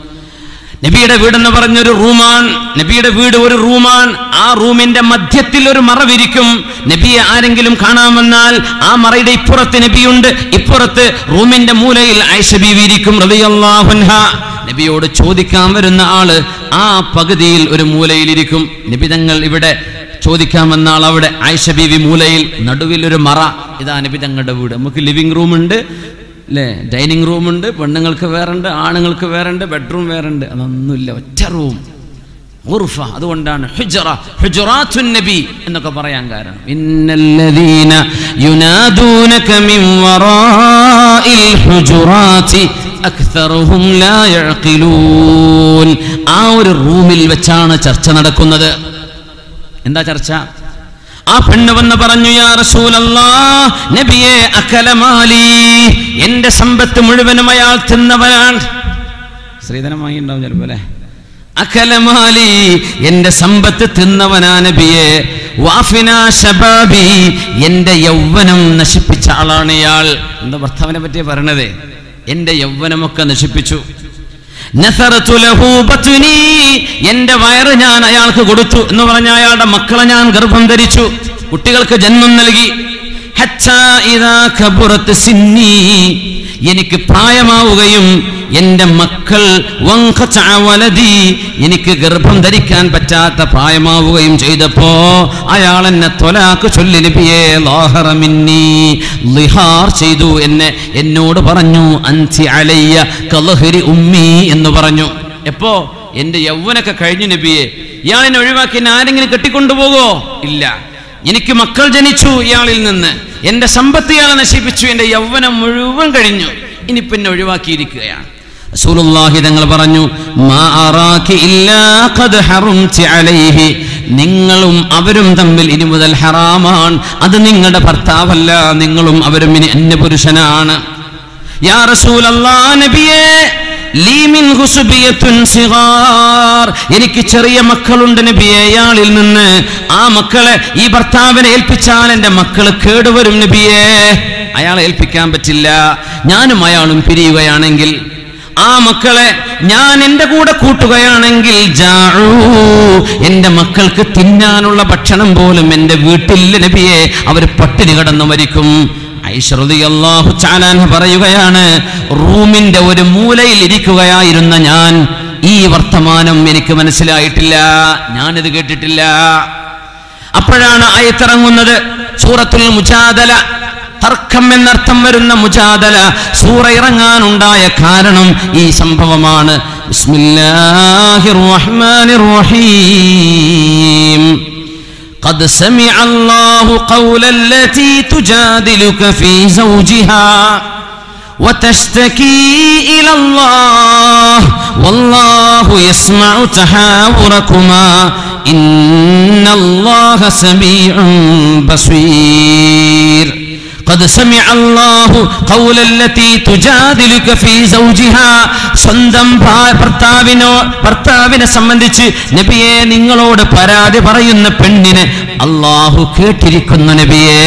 നബിയുടെ വീടെന്ന് പറഞ്ഞൊരു റൂമാണ് നബിയുടെ വീട് ഒരു റൂമാണ് ആ റൂമിന്റെ മധ്യത്തിൽ ഒരു മറ വിരിക്കും നബിയെ ആരെങ്കിലും കാണാൻ വന്നാൽ ആ മറയുടെ ഇപ്പുറത്ത് നബിയുണ്ട് ഇപ്പുറത്ത് റൂമിന്റെ മൂലയിൽ ആയിഷ ബീവി ഇരിക്കും റളിയല്ലാഹു അൻഹ നബിയോട് ചോദിക്കാൻ വരുന്ന ആള് ആ പകുതിയിൽ ഒരു മൂലയിലിരിക്കും നബി തങ്ങൾ ഇവിടെ ചോദിക്കാൻ വന്ന ആൾ അവിടെ ആയിഷ ബീവി മൂലയിൽ നടുവിൽ ഒരു മറ ഇതാ നബി തങ്ങളുടെ വീട് നമുക്ക് ലിവിംഗ് റൂം ഉണ്ട് അല്ലേ ഡൈനിങ് റൂമുണ്ട് പെണ്ണുങ്ങൾക്ക് വേറുണ്ട് ആണുങ്ങൾക്ക് വേറുണ്ട് ബെഡ്റൂം വേറുണ്ട് അതൊന്നുമില്ല ഒറ്റ റൂം ഉർഫ അതുകൊണ്ടാണ് ഹുജറ ഹുജറാത്തുൻ നബി എന്നൊക്കെ പറയാൻ കാരണം ഇന്നല്ലദീന യുനാദൂനക മിൻ വറാഇൽ ഹുജുറാത്തി അക്തറുഹും ലാ യഅഖിലൂൻ ആ ഒരു റൂമിൽ വെച്ചാണ് ചർച്ച നടക്കുന്നത് എന്താ ചർച്ച ആ പെണ്ണ് വന്ന് പറഞ്ഞു യാ റസൂലല്ലാ നബിയെ അക്കലമാലി എന്റെ സമ്പത്ത് മുഴുവനും അയാൾ തിന്നവനാണ് ശ്രീധനം വാങ്ങിയിട്ടുണ്ടാവും ചിലപ്പോ അല്ലേ അക്കലമാലി എന്റെ സമ്പത്ത് തിന്നവനാ നബിയെ വാഫിന ശബാബി എന്റെ യൗവനം നശിപ്പിച്ച ആളാണ് ഇയാൾ എന്താ ഭർത്താവിനെ പറ്റിയ പറയണത് എന്റെ യൗവനമൊക്കെ നശിപ്പിച്ചു നസറത്തു ലഹു ബത്നി. എന്റെ വയറ് ഞാൻ അയാൾക്ക് കൊടുത്തു എന്ന് പറഞ്ഞ അയാളുടെ മക്കളെ ഞാൻ ഗർഭം ധരിച്ചു കുട്ടികൾക്ക് ജന്മം നൽകി ഹത്താ ഇദാ കബുറത്ത് സിന്നി. എനിക്ക് പ്രായമാവുകയും എന്റെ മക്കൾ വൻഖതഅ വലദി. എനിക്ക് ഗർഭം ധരിക്കാൻ പറ്റാത്ത പ്രായമാവുകയും ചെയ്തപ്പോ അയാൾ എന്നെ തൊലാക്ക് ചൊല്ലി നബിയെ ലാഹറ മിന്നി ലിഹാർ ചെയ്തു എന്നെ എന്നോട് പറഞ്ഞു അൻസി അലയ്യ കലഹരി ഉമ്മി എന്ന് പറഞ്ഞു എപ്പോ എന്റെ യൗവനൊക്കെ കഴിഞ്ഞു നബിയെ ഇയാളിനെ ഒഴിവാക്കി എന്നെ ആരെങ്കിലും കെട്ടിക്കൊണ്ടുപോകോ ഇല്ല എനിക്ക് മക്കൾ ജനിച്ചു ഇയാളിൽ നിന്ന് എന്റെ സമ്പത്ത് ഇയാളെ നശിപ്പിച്ചു എന്റെ യൗവനം മുഴുവൻ കഴിഞ്ഞു ഇനിയിപ്പോ എന്നെ ഒഴിവാക്കിയിരിക്കുകയാണ് റസൂലുള്ളാഹി തങ്ങൾ പറഞ്ഞു മാ അറാകി ഇല്ലാ ഖദ് ഹറംതി അലൈഹി നിങ്ങളും അവരും തമ്മിൽ ഇനി മുതൽ ഹറാമാണ് അത് നിങ്ങളുടെ ഭർത്താവല്ല നിങ്ങളും അവരും ഇനി അന്യപുരുഷനാണ് യാ റസൂലല്ലാ നബിയേ ലീ മിൻഹു സുബിയത്തുൻ സിഗാർ. എനിക്ക് ചെറിയ മക്കളുണ്ട് നബിയെ അയാളിൽ നിന്ന് ആ മക്കളെ ഈ ഭർത്താവിനെ ഏൽപ്പിച്ചാൽ എൻ്റെ മക്കള് കേടുവരും നബിയെ അയാളെ ഏൽപ്പിക്കാൻ പറ്റില്ല ഞാനും അയാളും പിരിയുകയാണെങ്കിൽ ആ മക്കളെ ഞാൻ എൻ്റെ കൂടെ കൂട്ടുകയാണെങ്കിൽ ജാഊ, എൻ്റെ മക്കൾക്ക് തിന്നാനുള്ള ഭക്ഷണം പോലും എൻ്റെ വീട്ടിൽ നബിയെ അവർ പട്ടിണി കടന്നു മരിക്കും ഐശ്വറിയാഹു ചാലാൻ പറയുകയാണ് റൂമിന്റെ ഒരു മൂലയിൽ ഇരിക്കുകയായിരുന്ന ഞാൻ ഈ വർത്തമാനം എനിക്ക് മനസ്സിലായിട്ടില്ല ഞാനിത് കേട്ടിട്ടില്ല അപ്പോഴാണ് ആയത്തിറങ്ങുന്നത് സൂറത്തുൽ മുജാദല തർക്കം എന്നർത്ഥം വരുന്ന മുജാദല സൂറ ഇറങ്ങാനുണ്ടായ കാരണം ഈ സംഭവമാണ് ബിസ്മില്ലാഹിർ റഹ്മാനിർ റഹീം قد سمع الله قول التي تجادلك في زوجها وتشتكي إلى الله والله يسمع تحاوركما إن الله سميع بصير قد سمع الله قول التي تجادلك في زوجها സ്വന്തം ഭാ- ഭർത്താവിനോ ഭർത്താവിനെ സംബന്ധിച്ച് നബിയെ നിങ്ങളോട് പരാതി പറയുന്ന പെണ്ണിനെ അള്ളാഹു കേട്ടിരിക്കുന്നു നബിയെ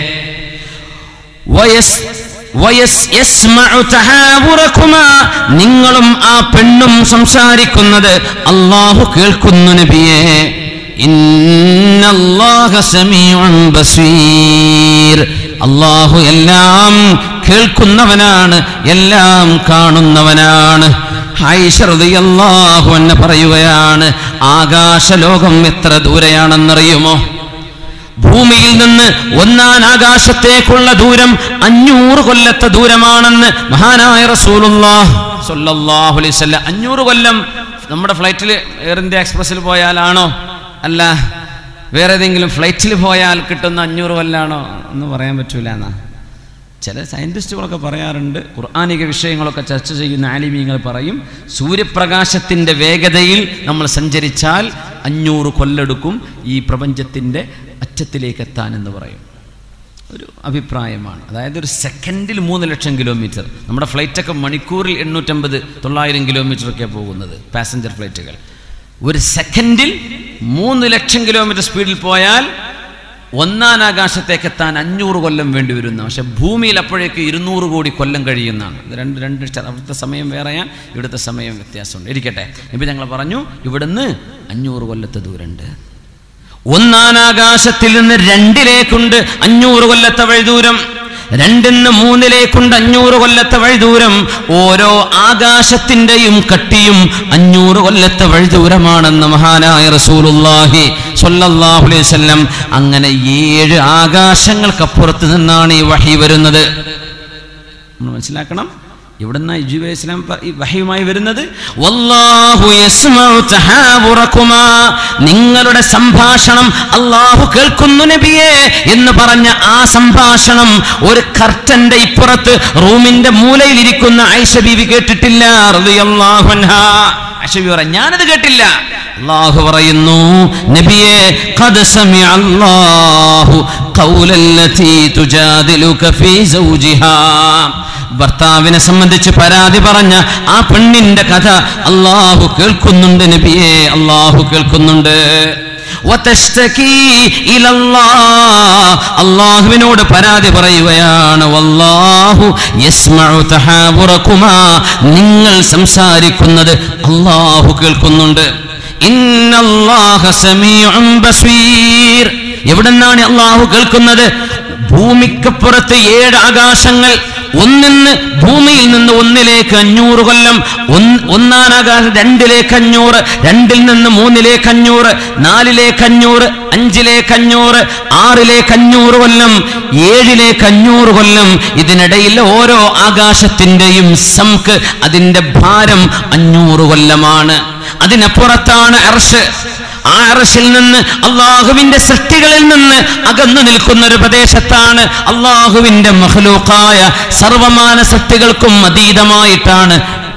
വയസ് വയസ് യസ്മഉ തഹാവുറക്കുമാ. നിങ്ങളും ആ പെണ്ണും സംസാരിക്കുന്നത് അള്ളാഹു കേൾക്കുന്നു നബിയെ ഇന്നല്ലാഹ സമീഉൻ ബസീർ അള്ളാഹു എല്ലാം കേൾക്കുന്നവനാണ് എല്ലാം കാണുന്നവനാണ് ഐശ്വറിയല്ലാഹു എന്നെ പറയുകയാണ് ആകാശലോകം എത്ര ദൂരെയാണെന്നറിയുമോ ഭൂമിയിൽ നിന്ന് ഒന്നാം ആകാശത്തേക്കുള്ള ദൂരം അഞ്ഞൂറ് കൊല്ലത്തെ ദൂരമാണെന്ന് മഹാനായ റസൂലുള്ളാഹ് സ്വല്ലല്ലാഹു അലൈഹി വസല്ലം അഞ്ഞൂറ് കൊല്ലം നമ്മുടെ ഫ്ലൈറ്റിൽ എയർ ഇന്ത്യ എക്സ്പ്രസ്സിൽ പോയാലാണോ അല്ല വേറെ ഏതെങ്കിലും ഫ്ലൈറ്റിൽ പോയാൽ കിട്ടുന്ന അഞ്ഞൂറ് കൊല്ലാണോ എന്ന് പറയാൻ പറ്റൂല എന്നാ ചില സയൻറ്റിസ്റ്റുകളൊക്കെ പറയാറുണ്ട് ഖുർആാനിക വിഷയങ്ങളൊക്കെ ചർച്ച ചെയ്യുന്ന ആലിമീങ്ങൾ പറയും സൂര്യപ്രകാശത്തിൻ്റെ വേഗതയിൽ നമ്മൾ സഞ്ചരിച്ചാൽ അഞ്ഞൂറ് കൊല്ലെടുക്കും ഈ പ്രപഞ്ചത്തിൻ്റെ അറ്റത്തിലേക്ക് എത്താൻ എന്ന് പറയും ഒരു അഭിപ്രായമാണ് അതായത് ഒരു സെക്കൻഡിൽ മൂന്ന് ലക്ഷം കിലോമീറ്റർ നമ്മുടെ ഫ്ലൈറ്റൊക്കെ മണിക്കൂറിൽ എണ്ണൂറ്റമ്പത് തൊള്ളായിരം കിലോമീറ്ററൊക്കെ പോകുന്നത് പാസഞ്ചർ ഫ്ലൈറ്റുകൾ ഒരു സെക്കൻഡിൽ മൂന്ന് ലക്ഷം കിലോമീറ്റർ സ്പീഡിൽ പോയാൽ ഒന്നാം ആകാശത്തേക്ക് എത്താൻ അഞ്ഞൂറ് കൊല്ലം വേണ്ടി വരുന്ന പക്ഷെ ഭൂമിയിൽ അപ്പോഴേക്ക് ഇരുന്നൂറ് കോടി കൊല്ലം കഴിയുന്നതാണ് ഇത് രണ്ട് രണ്ട് ച- അവിടുത്തെ സമയം വേറെയാണ് ഇവിടുത്തെ സമയം വ്യത്യാസമുണ്ട് ഇരിക്കട്ടെ ഇപ്പം ഞങ്ങൾ പറഞ്ഞു ഇവിടുന്ന് അഞ്ഞൂറ് കൊല്ലത്തെ ദൂരമുണ്ട് ഒന്നാം ആകാശത്തിൽ നിന്ന് രണ്ടിലേക്കുണ്ട് അഞ്ഞൂറ് കൊല്ലത്തെ വഴിദൂരം രണ്ടിന്ന് മൂന്നിലേക്കുണ്ട് അഞ്ഞൂറ് കൊല്ലത്തെ വഴിദൂരം ഓരോ ആകാശത്തിന്റെയും കട്ടിയും അഞ്ഞൂറ് കൊല്ലത്തെ വഴിദൂരമാണെന്ന് മഹാനായ റസൂലുള്ളാഹി സ്വല്ലല്ലാഹു അലൈഹി വസല്ലം അങ്ങനെ ഏഴ് ആകാശങ്ങൾക്കപ്പുറത്ത് നിന്നാണ് ഈ വഹി വരുന്നത് നമ്മൾ മനസ്സിലാക്കണം ഇവിടുന്ന് ഇജുബ ഇസ്ലാം പ- ഈ വഹയുമായി വരുന്നത് വല്ലാഹു യസ്മഉ തഹാവുറക്കുമാ. നിങ്ങളുടെ സംഭാഷണം അള്ളാഹു കേൾക്കുന്നു നബിയെ എന്ന് പറഞ്ഞ ആ സംഭാഷണം ഒരു കർട്ടന്റെ ഇപ്പുറത്ത് റൂമിന്റെ മൂലയിൽ ഇരിക്കുന്ന ആയിഷ ബീവി കേട്ടിട്ടില്ല റളിയല്ലാഹു അൻഹാ. ആയിഷ ബീവി പറ ഞാനത് കേട്ടില്ല അള്ളാഹു പറയുന്നു നബിയെ ഖദ് സമിഅ അല്ലാഹു ഖൗലല്ലതി തുജാദിലുക ഫീ സൗജിഹാ ഭർത്താവിനെ സംബന്ധിച്ച് പരാതി പറഞ്ഞ ആ പെണ്ണിന്റെ കഥ അള്ളാഹു കേൾക്കുന്നുണ്ട് നബിയെ അള്ളാഹു കേൾക്കുന്നുണ്ട് വതഷ്തകീ ഇലല്ലാഹ്. അള്ളാഹുവിനോട് പരാതി പറയുകയാണ് വല്ലാഹു യസ്മഉ തഹാവുറക്കുമാ നിങ്ങൾ സംസാരിക്കുന്നത് അള്ളാഹു കേൾക്കുന്നുണ്ട് ഇന്നല്ലാഹ സമീഉൻ ബസീർ എവിടെന്നാണ് അള്ളാഹു കേൾക്കുന്നത് ഭൂമിക്കപ്പുറത്ത് ഏഴ് ആകാശങ്ങൾ ഒന്നിന്ന് ഭൂമിയിൽ നിന്ന് ഒന്നിലേക്ക് അഞ്ഞൂറ് കൊല്ലം ഒന്ന് ഒന്നാം ആകാശം രണ്ടിലേക്ക് അഞ്ഞൂറ് രണ്ടിൽ നിന്ന് മൂന്നിലേക്ക് അഞ്ഞൂറ് നാലിലേക്ക് അഞ്ഞൂറ് അഞ്ചിലേക്ക് അഞ്ഞൂറ് ആറിലേക്ക് അഞ്ഞൂറ് കൊല്ലം ഏഴിലേക്ക് അഞ്ഞൂറ് കൊല്ലം ഇതിനിടയിൽ ഓരോ ആകാശത്തിന്റെയും സംക്ക് അതിന്റെ ഭാരം അഞ്ഞൂറ് കൊല്ലമാണ് അതിനപ്പുറത്താണ് അർഷ് ആ അർഷിൽ നിന്ന് അള്ളാഹുവിന്റെ സൃഷ്ടികളിൽ നിന്ന് അകന്നു നിൽക്കുന്ന ഒരു പ്രദേശത്താണ് അള്ളാഹുവിന്റെ മഹ്ലൂക്കായ സർവമാന സൃഷ്ടികൾക്കും അതീതമായിട്ടാണ്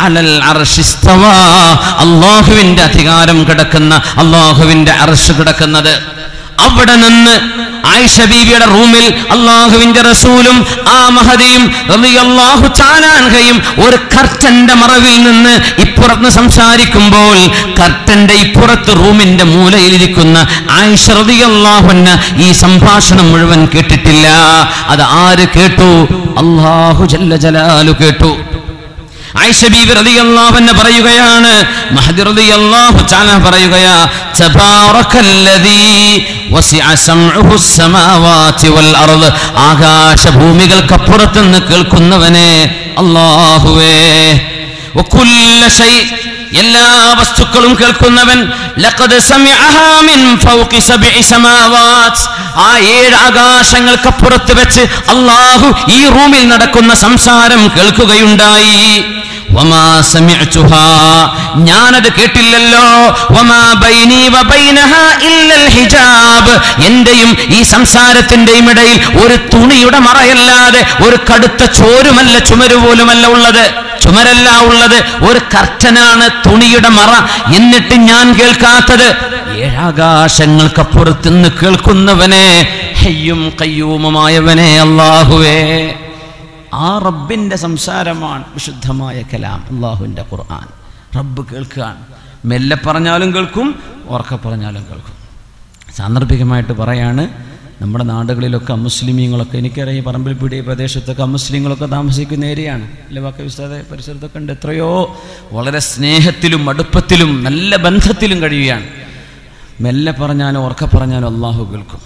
അലൽ അർശി ഇസ്തവാ. അള്ളാഹുവിന്റെ അധികാരം കിടക്കുന്ന അള്ളാഹുവിന്റെ അർഷ് കിടക്കുന്നത് അവിടെ നിന്ന് ആയിഷ ബീവിയുടെ റൂമിൽ അള്ളാഹുവിന്റെ റസൂലും ആ മഹദിയും റളിയല്ലാഹു ചാലാൻകയും ഒരു കർട്ടന്റെ മറവിൽ നിന്ന് ഇപ്പുറത്ത് സംസാരിക്കുമ്പോൾ കർട്ടന്റെ ഇപ്പുറത്ത് റൂമിന്റെ മൂലയിലിരിക്കുന്ന ആയിഷ റളിയല്ലാഹുന്ന ഈ സംഭാഷണം മുഴുവൻ കേട്ടിട്ടില്ല അത് ആര് കേട്ടു അള്ളാഹു ജല്ല ജലാലു കേട്ടു ആയിഷ ബീവി റളിയല്ലാഹു അൻഹ പറയുകയാണ് മഹദി റളിയല്ലാഹു തആല പറയുകയാ തബാറകല്ലദീ വസിഅ സമഉഹു السماوات والارض ആകാശ ഭൂമികൾക്കപ്പുറത്ത് നിന്ന് കേൾക്കുന്നവനെ അല്ലാഹുവേ വകുല്ല ഷൈ എല്ലാ വസ്തുക്കളും കേൾക്കുന്നവൻ ലഖദ് സമിഅഹാ മിൻ ഫൗഖി സബ്ഇ സമാവാത് ആ ഏഴ് ആകാശങ്ങൾക്കപ്പുറത്ത് വെച്ച് അള്ളാഹു ഈ റൂമിൽ നടക്കുന്ന സംസാരം കേൾക്കുകയുണ്ടായി വമാ സമിഅ്തുഹാ ഞാനത് കേട്ടില്ലല്ലോ വമാ ബൈനി വബൈനഹാ ഇല്ലൽ ഹിജാബ് എന്റെയും ഈ സംസാരത്തിന്റെയും ഇടയിൽ ഒരു തുണിയുടെ മറയല്ലാതെ ഒരു കടുത്ത ചോരുമല്ല ചുമരു പോലുമല്ല ഉള്ളത് ചുമരല്ല ഉള്ളത് ഒരു കർട്ടനാണ് തുണിയുടെ മറ എന്നിട്ട് ഞാൻ കേൾക്കാത്തത് ഏഴാകാശങ്ങൾക്കപ്പുറത്ത് നിന്ന് കേൾക്കുന്നവനെ ഹയ്യും കയ്യൂമുമായവനെ അള്ളാഹുവേ ആ റബ്ബിന്റെ സംസാരമാണ് വിശുദ്ധമായ കലാം അള്ളാഹുവിന്റെ ഖുർആൻ റബ്ബ് കേൾക്കുകയാണ് മെല്ലെ പറഞ്ഞാലും കേൾക്കും ഉറക്കെ പറഞ്ഞാലും കേൾക്കും സാന്ദർഭികമായിട്ട് പറയാണ് നമ്മുടെ നാടുകളിലൊക്കെ അമുസ്ലിമീങ്ങളൊക്കെ എനിക്കറിയാം ഈ പറമ്പിൽപ്പീടി പ്രദേശത്തൊക്കെ അമുസ്ലിങ്ങളൊക്കെ താമസിക്കുന്ന ഏരിയയാണ് അല്ലെ വാക്ക വിസ്താദ പരിസരത്തൊക്കെ ഉണ്ട് എത്രയോ വളരെ സ്നേഹത്തിലും അടുപ്പത്തിലും നല്ല ബന്ധത്തിലും കഴിയുകയാണ് മെല്ലെ പറഞ്ഞാലും ഉറക്കെ പറഞ്ഞാലും അള്ളാഹു കേൾക്കും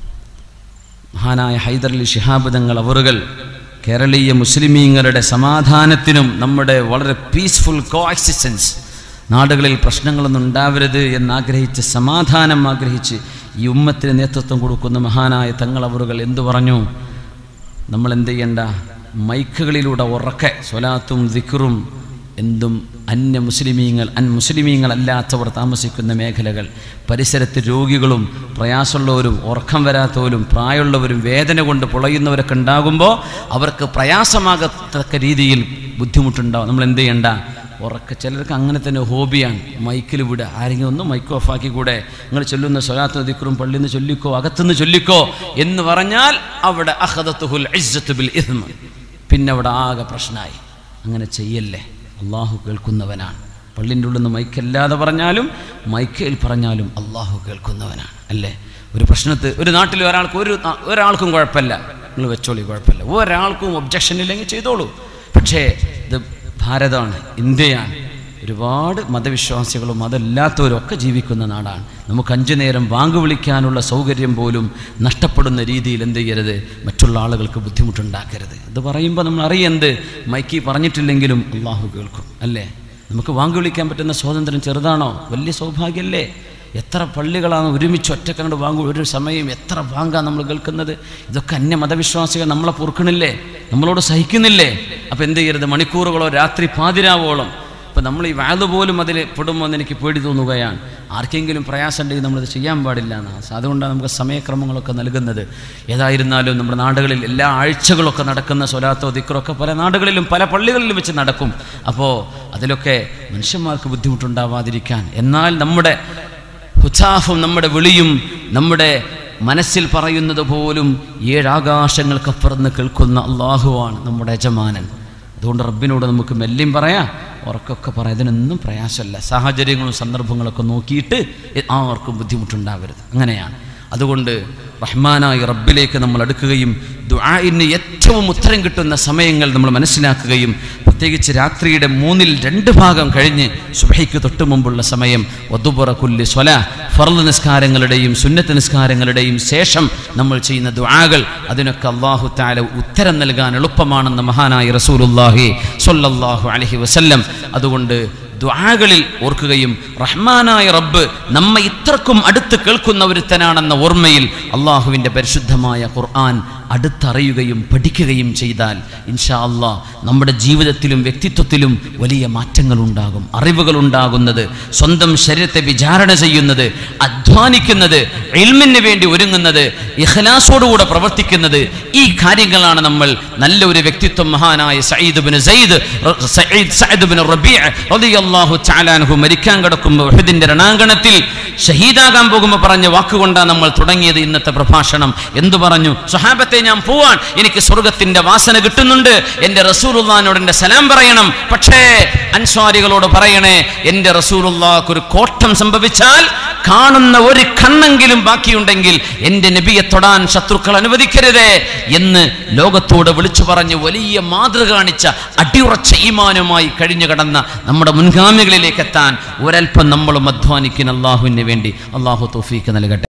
മഹാനായ ഹൈദർലി ശിഹാബ് തങ്ങൾ അവറുകൾ കേരളീയ മുസ്ലിമീങ്ങളുടെ സമാധാനത്തിനും നമ്മുടെ വളരെ പീസ്ഫുൾ കോ എക്സിസ്റ്റൻസ് നാടുകളിൽ പ്രശ്നങ്ങളൊന്നും ഉണ്ടാവരുത് എന്നാഗ്രഹിച്ച് സമാധാനം ആഗ്രഹിച്ച് ഈ ഉമ്മത്തിന് നേതൃത്വം കൊടുക്കുന്ന മഹാനായ തങ്ങൾ അവറുകൾ എന്തു പറഞ്ഞു നമ്മൾ എന്ത് ചെയ്യണ്ട മൈക്കുകളിലൂടെ ഉറക്കെ സ്വലാത്തും ദിക്റും എന്തും അന്യ മുസ്ലിമീങ്ങൾ അൻ മുസ്ലിമീങ്ങൾ അല്ലാത്തവർ താമസിക്കുന്ന മേഖലകൾ പരിസരത്ത് രോഗികളും പ്രയാസമുള്ളവരും ഉറക്കം വരാത്തവരും പ്രായമുള്ളവരും വേദന കൊണ്ട് പുളയുന്നവരൊക്കെ ഉണ്ടാകുമ്പോൾ അവർക്ക് പ്രയാസമാകത്തക്ക രീതിയിൽ ബുദ്ധിമുട്ടുണ്ടാവും നമ്മൾ എന്ത് ചെയ്യണ്ട ഉറക്ക ചിലർക്ക് അങ്ങനെ തന്നെ ഹോബിയാണ് മൈക്കിൽ വിടുക ആരെങ്കിലും ഒന്ന് മൈക്ക് ഓഫാക്കി കൂടെ നിങ്ങൾ ചൊല്ലുന്ന സ്വലാത്ത് ദിക്റും പള്ളിയിൽ നിന്ന് ചൊല്ലിക്കോ അകത്തുനിന്ന് ചൊല്ലിക്കോ എന്ന് പറഞ്ഞാൽ അവിടെ അഹദത്തുഹുൽ ഇസ്സത്ത് ബിൽ ഇസ്മ പിന്നെ അവിടെ ആകെ പ്രശ്നമായി അങ്ങനെ ചെയ്യല്ലേ അള്ളാഹു കേൾക്കുന്നവനാണ് പള്ളിൻ്റെ ഉള്ളിൽ നിന്ന് മൈക്കല്ലാതെ പറഞ്ഞാലും മൈക്കയിൽ പറഞ്ഞാലും അള്ളാഹു കേൾക്കുന്നവനാണ് അല്ലേ ഒരു പ്രശ്നത്ത് ഒരു നാട്ടിൽ ഒരാൾക്ക് ഒരു നാ- ഒരാൾക്കും കുഴപ്പമില്ല നിങ്ങൾ വെച്ചോളി കുഴപ്പമില്ല ഒരാൾക്കും ഒബ്ജക്ഷൻ ഇല്ലെങ്കിൽ ചെയ്തോളൂ പക്ഷേ ഇത് ഭാരതമാണ് ഇന്ത്യയാണ് ഒരുപാട് മതവിശ്വാസികളും മതമില്ലാത്തവരും ഒക്കെ ജീവിക്കുന്ന നാടാണ് നമുക്ക് അഞ്ചു നേരം വാങ്ക് വിളിക്കാനുള്ള സൗകര്യം പോലും നഷ്ടപ്പെടുന്ന രീതിയിൽ എന്ത് ചെയ്യരുത് മറ്റുള്ള ആളുകൾക്ക് ബുദ്ധിമുട്ടുണ്ടാക്കരുത് ഇത് പറയുമ്പോൾ നമ്മൾ അറിയെന്ത് മൈക്കി പറഞ്ഞിട്ടില്ലെങ്കിലും അള്ളാഹു കേൾക്കും അല്ലേ നമുക്ക് വാങ്ക് വിളിക്കാൻ പറ്റുന്ന സ്വാതന്ത്ര്യം ചെറുതാണോ വലിയ സൗഭാഗ്യമല്ലേ എത്ര പള്ളികളാണ് ഒരുമിച്ച് ഒറ്റക്കണ്ട് വാങ്ങും ഒരു സമയം എത്ര വാങ്കാണ് നമ്മൾ കേൾക്കുന്നത് ഇതൊക്കെ അന്യ മതവിശ്വാസികൾ നമ്മളെ പൊറുക്കണില്ലേ നമ്മളോട് സഹിക്കുന്നില്ലേ അപ്പം എന്ത് ചെയ്യരുത് മണിക്കൂറുകളോ രാത്രി പാതിരാവോളം ഇപ്പം നമ്മൾ ഈ വാത് പോലും അതിൽ പെടുമ്പോൾ എന്ന് എനിക്ക് പേടി തോന്നുകയാണ് ആർക്കെങ്കിലും പ്രയാസം ഉണ്ടെങ്കിൽ നമ്മളിത് ചെയ്യാൻ പാടില്ല എന്നാണ് അതുകൊണ്ടാണ് നമുക്ക് സമയക്രമങ്ങളൊക്കെ നൽകുന്നത് ഏതായിരുന്നാലും നമ്മുടെ നാടുകളിൽ എല്ലാ ആഴ്ചകളൊക്കെ നടക്കുന്ന സ്വലാത്തോ ദിക്റൊക്കെ പല നാടുകളിലും പല പള്ളികളിലും വെച്ച് നടക്കും അപ്പോൾ അതിലൊക്കെ മനുഷ്യന്മാർക്ക് ബുദ്ധിമുട്ടുണ്ടാവാതിരിക്കാൻ എന്നാൽ നമ്മുടെ ഉത്സാഹവും നമ്മുടെ വിളിയും നമ്മുടെ മനസ്സിൽ പറയുന്നത് പോലും ഏഴാകാശങ്ങൾക്കപ്പുറന്ന് കേൾക്കുന്ന അള്ളാഹുവാണ് നമ്മുടെ യജമാനൻ അതുകൊണ്ട് റബ്ബിനോട് നമുക്ക് മെല്ലിയും പറയാം ഉറക്കൊക്കെ പറയാം ഇതിനൊന്നും പ്രയാസമല്ല സാഹചര്യങ്ങളും സന്ദർഭങ്ങളൊക്കെ നോക്കിയിട്ട് ആർക്കും ബുദ്ധിമുട്ടുണ്ടാവരുത് അങ്ങനെയാണ് അതുകൊണ്ട് റഹ്മാനായ റബ്ബിലേക്ക് നമ്മൾ അടുക്കുകയും ദുആഇന് ഏറ്റവും ഉത്തരം കിട്ടുന്ന സമയങ്ങൾ നമ്മൾ മനസ്സിലാക്കുകയും പ്രത്യേകിച്ച് രാത്രിയുടെ മൂന്നിൽ രണ്ട് ഭാഗം കഴിഞ്ഞ് സുബഹയ്ക്ക് തൊട്ട് മുമ്പുള്ള സമയം ഒതുബുറ കുല്ലി സ്വല ഫർദ് നിസ്കാരങ്ങളുടെയും സുന്നത്ത് നിസ്കാരങ്ങളുടെയും ശേഷം നമ്മൾ ചെയ്യുന്ന ദുആകൾ അതിനൊക്കെ അള്ളാഹു താല ഉത്തരം നൽകാൻ എളുപ്പമാണെന്ന് മഹാനായ റസൂലുല്ലാഹി സ്വല്ലല്ലാഹു അലൈഹി വസല്ലം അതുകൊണ്ട് ദുആകളിൽ ഓർക്കുകയും റഹ്മാനായ റബ്ബ് നമ്മെ ഇത്രക്കും അടുത്ത് കേൾക്കുന്ന ഒരുത്തനാണെന്ന ഓർമ്മയിൽ അള്ളാഹുവിൻ്റെ പരിശുദ്ധമായ ഖുർആൻ അടുത്തറിയുകയും പഠിക്കുകയും ചെയ്താൽ ഇൻഷാ അള്ളാ നമ്മുടെ ജീവിതത്തിലും വ്യക്തിത്വത്തിലും വലിയ മാറ്റങ്ങൾ ഉണ്ടാകും അറിവുകൾ ഉണ്ടാകുന്നത് സ്വന്തം ശരീരത്തെ വിചാരണ ചെയ്യുന്നത് അധ്വാനിക്കുന്നത് ഇൽമിന് വേണ്ടി ഒരുങ്ങുന്നത് ഇഖ്ലാസോടുകൂടെ പ്രവർത്തിക്കുന്നത് ഈ കാര്യങ്ങളാണ് നമ്മൾ നല്ല ഒരു വ്യക്തിത്വം മഹാനായ സയ്യിദ് ബിൻ സയ്യിദ് റ- സയ്യിദ് സഅദ് ബിൻ റബീഅ റളിയല്ലാഹു തആല അൻഹു മരിക്കാൻ കിടക്കുമ്പോൾ ഉഹദിന്റെ രണാങ്കണത്തിൽ ഷഹീദാകാൻ പോകുമ്പോൾ പറഞ്ഞ വാക്കുകൊണ്ടാണ് നമ്മൾ തുടങ്ങിയത് ഇന്നത്തെ പ്രഭാഷണം എന്തു പറഞ്ഞു സ്വഹാബത്തെ ഞാൻ പോവാൻ എനിക്ക് സ്വർഗത്തിന്റെ വാസന കിട്ടുന്നുണ്ട് എന്റെ റസൂലുള്ളാഹിനോട് എന്റെ സലാം പറയണം പക്ഷേ അൻസ്വാരികളോട് പറയണേ എന്റെ റസൂലുള്ളാഹ്ക്ക് ഒരു കോട്ടം സംഭവിച്ചാൽ കാണുന്ന ഒരു കണ്ണെങ്കിലും ബാക്കിയുണ്ടെങ്കിൽ എന്റെ നബിയെ തൊടാൻ ശത്രുക്കൾ അനുവദിക്കരുതേ എന്ന് ലോകത്തോട് വിളിച്ചു പറഞ്ഞ് വലിയ മാതൃക കാണിച്ച അടിയുറച്ച ഈമാനുമായി കഴിഞ്ഞു കടന്ന നമ്മുടെ മുൻഗാമികളിലേക്ക് എത്താൻ ഒരൽപ്പം നമ്മളും അധ്വാനിക്കുന്ന അള്ളാഹുവിന് വേണ്ടി അള്ളാഹു തൗഫീക്ക് നൽകട്ടെ